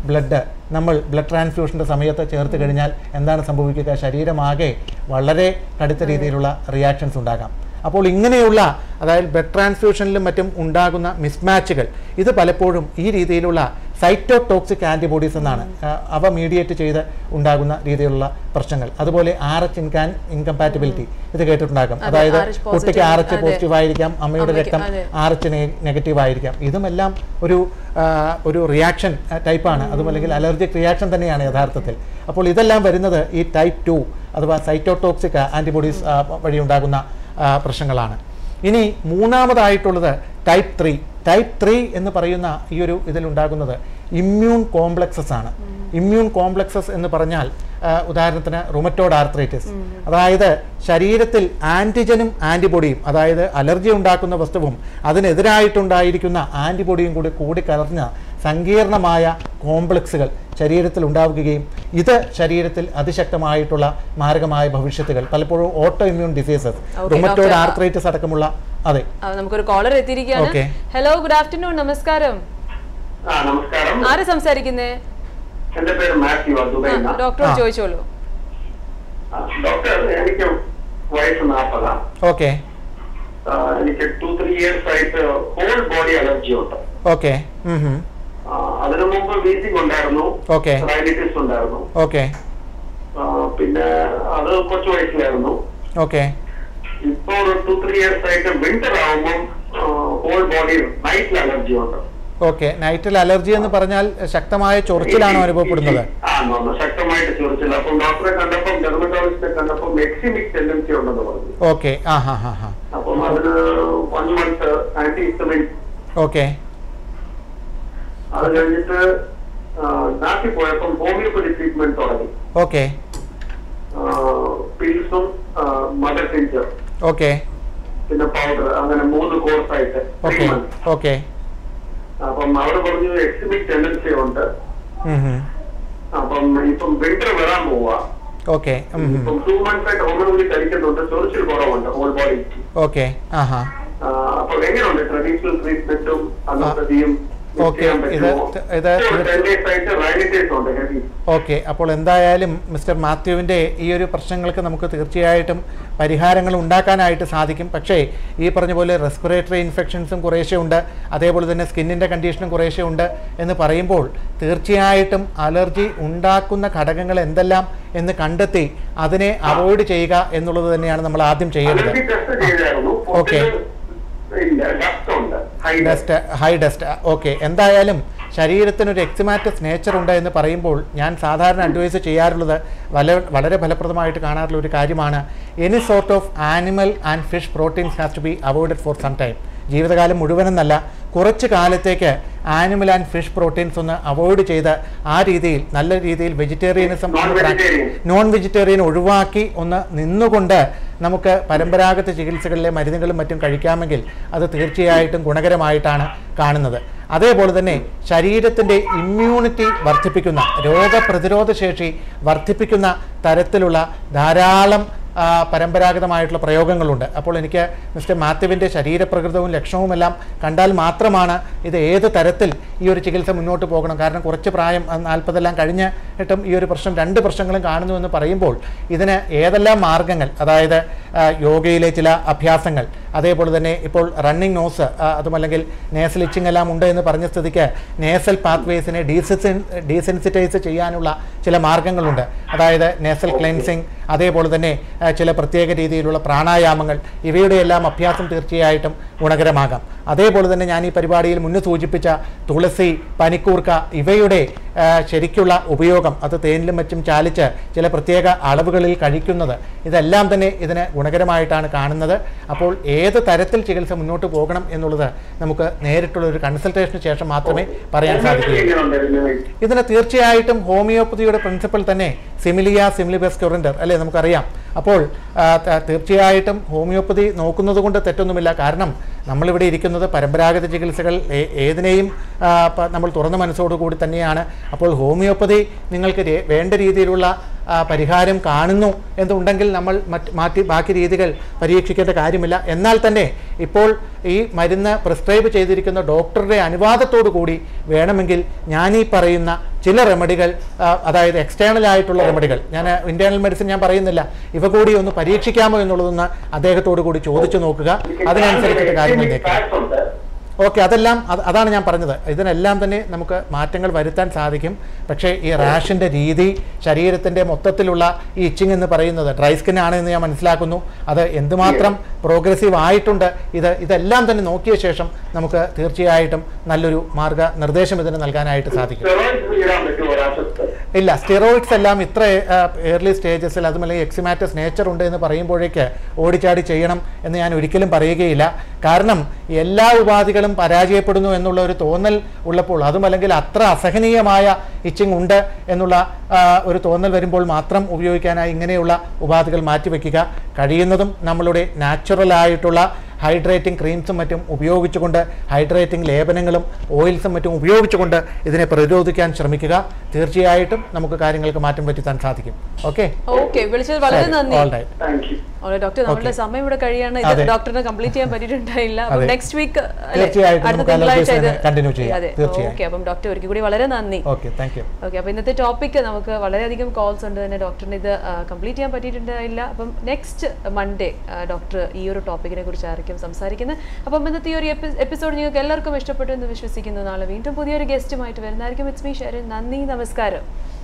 ബ്ലഡ് നമ്മൾ ബ്ലഡ് ട്രാൻസ്ഫ്യൂഷൻ്റെ സമയത്ത് ചേർത്ത് കഴിഞ്ഞാൽ എന്താണ് സംഭവിക്കുക ശരീരമാകെ വളരെ കടുത്ത രീതിയിലുള്ള റിയാക്ഷൻസ് ഉണ്ടാകാം അപ്പോൾ ഇങ്ങനെയുള്ള അതായത് ബ്ലഡ് ട്രാൻസ്ഫ്യൂഷനിലും മറ്റും ഉണ്ടാകുന്ന മിസ്മാച്ചുകൾ ഇത് പലപ്പോഴും ഈ രീതിയിലുള്ള സൈറ്റോടോക്സിക് ആൻറ്റിബോഡീസ് എന്നാണ് ആ, അവ മീഡിയേറ്റ് ചെയ്ത് ഉണ്ടാകുന്ന രീതിയിലുള്ള പ്രശ്നങ്ങൾ അതുപോലെ ആർ എച്ച് ഇൻകാൻ ഇൻകമ്പാറ്റബിലിറ്റി ഇത് കേട്ടിട്ടുണ്ടാകും അതെ, അതായത് RH positive, കുട്ടിക്ക് ആർ എച്ച് അതെ. പോസിറ്റീവ് ആയിരിക്കാം അമ്മയുടെ അമ്മയ്ക്ക്, രക്തം അതെ. ആർ എച്ച് നെഗറ്റീവ് ആയിരിക്കാം ഇതുമെല്ലാം ഒരു ആ, ഒരു റിയാക്ഷൻ ടൈപ്പാണ് അതും അല്ലെങ്കിൽ അലർജിക് റിയാക്ഷൻ തന്നെയാണ് യഥാർത്ഥത്തിൽ അപ്പോൾ ഇതെല്ലാം വരുന്നത് ഈ ടൈപ്പ് ടു അഥവാ സൈറ്റോടോക്സിക് ആൻറ്റിബോഡീസ് വഴി ഉണ്ടാകുന്ന ആ, പ്രശ്നങ്ങളാണ് ഇനി മൂന്നാമതായിട്ടുള്ളത് ടൈപ്പ് ത്രീ ടൈപ്പ് ത്രീ എന്ന് പറയുന്ന ഈ ഒരു ഇതിലുണ്ടാകുന്നത് ഇമ്മ്യൂൺ കോംപ്ലക്സസ് ആണ് ഇമ്മ്യൂൺ കോംപ്ലക്സസ് എന്ന് പറഞ്ഞാൽ ആ, ഉദാഹരണത്തിന് റുമറ്റോഡ് ആർത്രൈറ്റിസ് അതായത് ശരീരത്തിൽ ആൻറ്റിജനും ആൻറ്റിബോഡിയും അതായത് അലർജി ഉണ്ടാക്കുന്ന വസ്തുവും അതിനെതിരായിട്ടുണ്ടായിരിക്കുന്ന ആൻറ്റിബോഡിയും കൂടി കൂടിക്കലർന്ന സങ്കീർണമായ കോംപ്ലക്സുകൾ ശരീരത്തിൽ ഉണ്ടാവുകയും ഇത് ശരീരത്തിൽ അതിശക്തമായിട്ടുള്ള മാരകമായ ഭവിഷ്യത്തുകൾ പലപ്പോഴും autoimmune diseases Okay, rheumatoid doctor. Arthritis അടക്കമുള്ള അതെ ആ, നമുക്കൊരു കോളർ എത്തിയിരിക്കുകയാണ് Okay. ഹലോ ഗുഡ് ആഫ്റ്റർനൂൺ നമസ്കാരം ആ നമസ്കാരം ആര് സംസാരിക്കുന്നേ എന്റെ പേര് മാത്യു ദുബൈയിൽ നിന്നാ. ഡോക്ടറോട് ആ. ചോദിച്ചോളൂ ആ, ഡോക്ടർ എനിക്ക് വയസ്സ് നാൽപ്പതാ ഓക്കെ ആ, എനിക്ക് ടു ത്രീ ഇയേഴ്സ് ആയിട്ട് ഹോൾ ബോഡി അലർജി ഉണ്ട് ഓക്കെ ആ, അതിനു മുമ്പ് വീസിംഗ് ഉണ്ടായിരുന്നു Okay. റൈനിറ്റിസ് ഉണ്ടായിരുന്നു ഓക്കെ ആ, പിന്നെ അത് കുറച്ച് വയസ്സിലായിരുന്നു ഓക്കെ ഇപ്പൊ ഒരു ടു ത്രീ ഇയേഴ്സ് ആയിട്ട് വിന്റർ ആവുമ്പോൾ ഹോൾ ബോഡി നൈറ്റിൽ അലർജി ഉണ്ട് ഓക്കെ നൈറ്റിൽ അലർജി എന്ന് പറഞ്ഞാൽ ശക്തമായ ചൊറിച്ചിലാണോ അനുഭവപ്പെടുന്നത് ആ നന്ന ശക്തമായിട്ട് ചൊറിച്ചില്ല അപ്പം ഡോക്ടറെ കണ്ടപ്പം ഡെർമറ്റോളജിസ്റ്റിനെ കണ്ടപ്പം എക്സിമിക് ടെൻഡൻസി ഉണ്ടെന്ന് പറഞ്ഞു ഓക്കെ ആ ഹാ ഹാ ഹാ അപ്പം അതിന് one month antihistamine okay അത് കഴിഞ്ഞിട്ട് ആ, നാട്ടിൽ പോയപ്പം ഹോമിയോപ്പതി ട്രീറ്റ്മെന്റ് തുടങ്ങി ഓക്കെ പിൽസും മദർ ടിഞ്ചർ ഓക്കെ പിന്നെ പൗഡർ അങ്ങനെ മൂന്ന് കോഴ്സ് ആയിട്ട് ത്രീ ഓക്കെ മന്ത് ഓക്കെ അപ്പം അവർ പറഞ്ഞു എക്സിമിക് ടെൻഡൻസി ഉണ്ട് അപ്പം ഇപ്പം വിന്റർ വരാൻ പോവാ ഓക്കെ ഇപ്പം ടു മന്ത്സ് ആയിട്ട് ഹോമിയോപ്പതി കഴിക്കുന്നുണ്ട് ചൊറിച്ചിൽ കുറവുണ്ട് ഹോൾ ബോഡി ഓക്കെ ആ ഹാ അപ്പൊ എങ്ങനെയുണ്ട് ട്രഡീഷണൽ ട്രീറ്റ്മെന്റും അലോപ്പതിയും Okay, ഇത് ഇത് ഇത് റൈനിറ്റേഴ്സ് ഉണ്ട് ഹെവി ഓക്കെ അപ്പോൾ എന്തായാലും മിസ്റ്റർ മാത്യുവിൻ്റെ ഈ ഒരു പ്രശ്നങ്ങൾക്ക് നമുക്ക് തീർച്ചയായിട്ടും പരിഹാരങ്ങൾ ഉണ്ടാക്കാനായിട്ട് സാധിക്കും പക്ഷേ ഈ പറഞ്ഞ പോലെ റെസ്പിറേറ്ററി ഇൻഫെക്ഷൻസും കുറേശ്ശെ ഉണ്ട് അതേപോലെ തന്നെ സ്കിന്നിൻ്റെ കണ്ടീഷനും കുറേശ്ശെ ഉണ്ട് എന്ന് പറയുമ്പോൾ തീർച്ചയായിട്ടും അലർജി ഉണ്ടാക്കുന്ന ഘടകങ്ങൾ എന്തെല്ലാം എന്ന് കണ്ടെത്തി അതിനെ അവോയ്ഡ് ചെയ്യുക എന്നുള്ളത് തന്നെയാണ് നമ്മൾ ആദ്യം ചെയ്യേണ്ടത് അലർജി ടെസ്റ്റ് ചെയ്തായിരുന്നു Okay. ഇല്ല ഡസ്റ്റ് ഉണ്ട് high dust dust high dust okay എന്തായാലും ശരീരത്തിനൊരു എക്സിമാറ്റസ് നേച്ചർ ഉണ്ട് എന്ന് പറയുമ്പോൾ ഞാൻ സാധാരണ അഡ്വൈസ് ചെയ്യാറുള്ളത് വല വളരെ ഫലപ്രദമായിട്ട് കാണാറുള്ള ഒരു കാര്യമാണ് any sort of animal and fish proteins has to be avoided for some time ജീവിതകാലം മുഴുവനെന്നല്ല കുറച്ച് കാലത്തേക്ക് ആനിമൽ ആൻഡ് ഫിഷ് പ്രോട്ടീൻസ് ഒന്ന് അവോയ്ഡ് ചെയ്ത് ആ രീതിയിൽ നല്ല രീതിയിൽ വെജിറ്റേറിയനിസം Non-vegetarian. നോൺ വെജിറ്റേറിയൻ ഒഴിവാക്കി ഒന്ന് നിന്നുകൊണ്ട് നമുക്ക് പരമ്പരാഗത ചികിത്സകളിലെ മരുന്നുകളും മറ്റും കഴിക്കാമെങ്കിൽ അത് തീർച്ചയായിട്ടും ഗുണകരമായിട്ടാണ് കാണുന്നത് അതേപോലെ തന്നെ ശരീരത്തിൻ്റെ ഇമ്മ്യൂണിറ്റി വർദ്ധിപ്പിക്കുന്ന രോഗപ്രതിരോധ ശേഷി വർദ്ധിപ്പിക്കുന്ന തരത്തിലുള്ള ധാരാളം ആ, പരമ്പരാഗതമായിട്ടുള്ള പ്രയോഗങ്ങളുണ്ട് അപ്പോൾ എനിക്ക് മിസ്റ്റർ മാത്യുവിൻ്റെ ശരീരപ്രകൃതവും ലക്ഷണവുമെല്ലാം കണ്ടാൽ മാത്രമാണ് ഇത് ഏത് തരത്തിൽ ഈ ഒരു ചികിത്സ മുന്നോട്ട് പോകണം കാരണം കുറച്ച് പ്രായം ആ, നാൽപ്പതെല്ലാം കഴിഞ്ഞിട്ടും ഈ ഒരു പ്രശ്നം രണ്ട് പ്രശ്നങ്ങളും കാണുന്നു എന്ന് പറയുമ്പോൾ ഇതിന് ഏതെല്ലാം മാർഗങ്ങൾ അതായത് ആ, യോഗയിലെ ചില അഭ്യാസങ്ങൾ അതേപോലെ തന്നെ ഇപ്പോൾ റണ്ണിങ് നോസ് അതുമല്ലെങ്കിൽ നേസൽ ഇച്ചിങ് എല്ലാം ഉണ്ട് എന്ന് പറഞ്ഞ സ്ഥിതിക്ക് നേസൽ പാത്വേസിനെ ഡീസെൻ ഡീസെൻസിറ്റൈസ് ചെയ്യാനുള്ള ചില മാർഗങ്ങളുണ്ട് അതായത് നേസൽ ക്ലെൻസിങ് അതേപോലെ തന്നെ ആ, ചില പ്രത്യേക രീതിയിലുള്ള പ്രാണായാമങ്ങൾ ഇവയുടെ എല്ലാം അഭ്യാസം തീർച്ചയായിട്ടും ഗുണകരമാകാം അതേപോലെ തന്നെ ഞാൻ ഈ പരിപാടിയിൽ മുന്നേ സൂചിപ്പിച്ച തുളസി പനിക്കൂർക്ക ഇവയുടെ ആ, ശരിക്കുള്ള ഉപയോഗം അത് തേനിലും മറ്റും ചാലിച്ച് ചില പ്രത്യേക അളവുകളിൽ കഴിക്കുന്നത് ഇതെല്ലാം തന്നെ ഇതിന് ഗുണകരമായിട്ടാണ് കാണുന്നത് അപ്പോൾ ഏത് തരത്തിൽ ചികിത്സ മുന്നോട്ട് പോകണം എന്നുള്ളത് നമുക്ക് നേരിട്ടുള്ള ഒരു കൺസൾട്ടേഷന് ശേഷം മാത്രമേ പറയാൻ സാധിക്കുകയുള്ളൂ എങ്ങനെയുണ്ട് ഇതിന് ഇതിന് തീർച്ചയായിട്ടും ഹോമിയോപ്പതിയുടെ പ്രിൻസിപ്പൽ തന്നെ സിമിലിയ സിമിലിബസ് ക്യുറൻഡർ അല്ലേ നമുക്കറിയാം അപ്പോൾ ആ, ത- തീർച്ചയായിട്ടും ഹോമിയോപ്പതി നോക്കുന്നത് കൊണ്ട് തെറ്റൊന്നുമില്ല കാരണം നമ്മളിവിടെ ഇരിക്കുന്നത് പരമ്പരാഗത ചികിത്സകൾ ഏ- ഏതിനെയും ആ, പ- നമ്മൾ തുറന്ന മനസ്സോടുകൂടി തന്നെയാണ് അപ്പോൾ ഹോമിയോപ്പതി നിങ്ങൾക്ക് രേ- വേണ്ട രീതിയിലുള്ള ആ, പരിഹാരം കാണുന്നു എന്നുണ്ടെങ്കിൽ നമ്മൾ മറ്റ് മാറ്റി ബാക്കി രീതികൾ പരീക്ഷിക്കേണ്ട കാര്യമില്ല എന്നാൽ തന്നെ ഇപ്പോൾ ഈ മരുന്ന് പ്രിസ്ക്രൈബ് ചെയ്തിരിക്കുന്ന ഡോക്ടറുടെ അനുവാദത്തോടു കൂടി വേണമെങ്കിൽ ഞാൻ ഈ പറയുന്ന ചില റെമഡികൾ ആ, അതായത് എക്സ്റ്റേണൽ ആയിട്ടുള്ള റെമഡികൾ ഞാൻ ഇന്റേണൽ മെഡിസിൻ ഞാൻ പറയുന്നില്ല ഇവ കൂടി ഒന്ന് പരീക്ഷിക്കാമോ എന്നുള്ളതൊന്ന് അദ്ദേഹത്തോട് കൂടി ചോദിച്ചു നോക്കുക അതിനനുസരിച്ചിട്ട് കാര്യങ്ങൾ നീക്കുക ഓക്കെ അതെല്ലാം അത് അതാണ് ഞാൻ പറഞ്ഞത് ഇതിനെല്ലാം തന്നെ നമുക്ക് മാറ്റങ്ങൾ വരുത്താൻ സാധിക്കും പക്ഷേ ഈ റാഷിൻ്റെ രീതി ശരീരത്തിൻ്റെ മൊത്തത്തിലുള്ള ഈ ഇച്ചിങ് എന്ന് പറയുന്നത് ഡ്രൈ സ്കിൻ ആണ് എന്ന് ഞാൻ മനസ്സിലാക്കുന്നു അത് എന്തുമാത്രം പ്രോഗ്രസീവ് ആയിട്ടുണ്ട് ഇത് ഇതെല്ലാം തന്നെ നോക്കിയ ശേഷം നമുക്ക് തീർച്ചയായിട്ടും നല്ലൊരു മാർഗ നിർദ്ദേശം ഇതിന് നൽകാനായിട്ട് സാധിക്കും ഇടാൻ പറ്റുമോ രാസത്ത് ഇല്ല സ്റ്റിറോയിഡ്സ് എല്ലാം ഇത്ര ഏർലി സ്റ്റേജസിൽ അതുമല്ലെങ്കിൽ എക്സിമാറ്റസ് നേച്ചർ ഉണ്ട് എന്ന് പറയുമ്പോഴേക്ക് ഓടിച്ചാടി ചെയ്യണം എന്ന് ഞാൻ ഒരിക്കലും പറയുകയില്ല കാരണം എല്ലാ ഉപാധികളും പരാജയപ്പെടുന്നു എന്നുള്ള ഒരു തോന്നൽ ഉള്ളപ്പോൾ അതുമല്ലെങ്കിൽ അത്ര അസഹനീയമായ ഇച്ചിങ് ഉണ്ട് എന്നുള്ള ആ, ഒരു തോന്നൽ വരുമ്പോൾ മാത്രം ഉപയോഗിക്കാനായി ഇങ്ങനെയുള്ള ഉപാധികൾ മാറ്റിവെക്കുക കഴിയുന്നതും നമ്മളുടെ നാച്ചുറൽ ആയിട്ടുള്ള ഹൈഡ്രേറ്റിംഗ് ക്രീംസും മറ്റും ഉപയോഗിച്ചുകൊണ്ട് ഹൈഡ്രേറ്റിംഗ് ലേപനങ്ങളും ഓയിൽസും മറ്റും ഉപയോഗിച്ചുകൊണ്ട് ഇതിനെ പ്രതിരോധിക്കാൻ ശ്രമിക്കുക തീർച്ചയായിട്ടും നമുക്ക് കാര്യങ്ങൾക്ക് മാറ്റം വരുത്താൻ സാധിക്കും ഓക്കെ ഓക്കെ വിളിച്ചത് വളരെ നന്ദി ഓൾ റൈറ്റ് താങ്ക് യു ഓളെ ഡോക്ടർ നമ്മളുടെ സമയം ഇവിടെ കഴിയാണ് ഇത് അതെ. ഡോക്ടറിന് കംപ്ലീറ്റ് ചെയ്യാൻ പറ്റിയിട്ടുണ്ടായില്ല അപ്പം അതെ. നെക്സ്റ്റ് വീക്ക് തീർച്ചയായിട്ടും അടുത്ത നമുക്ക് തിങ്കളാഴ്ച ഇത് allergies continue ചെയ്യാം. അതെ തീർച്ചയായും. ഓക്കെ അപ്പം ഡോക്ടർ ഒരിക്കൽ കൂടി വളരെ നന്ദി ഓക്കെ താങ്ക് യു ഓക്കെ അപ്പോൾ ഇന്നത്തെ ടോപ്പിക്ക് നമുക്ക് വളരെയധികം കോൾസ് ഉണ്ട് തന്നെ ഡോക്ടറിന് ഇത് കംപ്ലീറ്റ് ചെയ്യാൻ പറ്റിയിട്ടുണ്ടായില്ല അപ്പം നെക്സ്റ്റ് മൺഡേ ഡോക്ടർ ഈ ഒരു ടോപ്പിക്കിനെ കുറിച്ച് ആയിരിക്കും സംസാരിക്കുന്നത് അപ്പം ഇന്നത്തെ ഈ ഒരു എപ്പിസോഡ് നിങ്ങൾക്ക് എല്ലാവർക്കും ഇഷ്ടപ്പെട്ടു എന്ന് വിശ്വസിക്കുന്നു നാളെ വീണ്ടും പുതിയൊരു ഗസ്റ്റുമായിട്ട് വരുന്നതായിരിക്കും ഇറ്റ്സ് മീ ഷെറിൻ നന്ദി നമസ്കാരം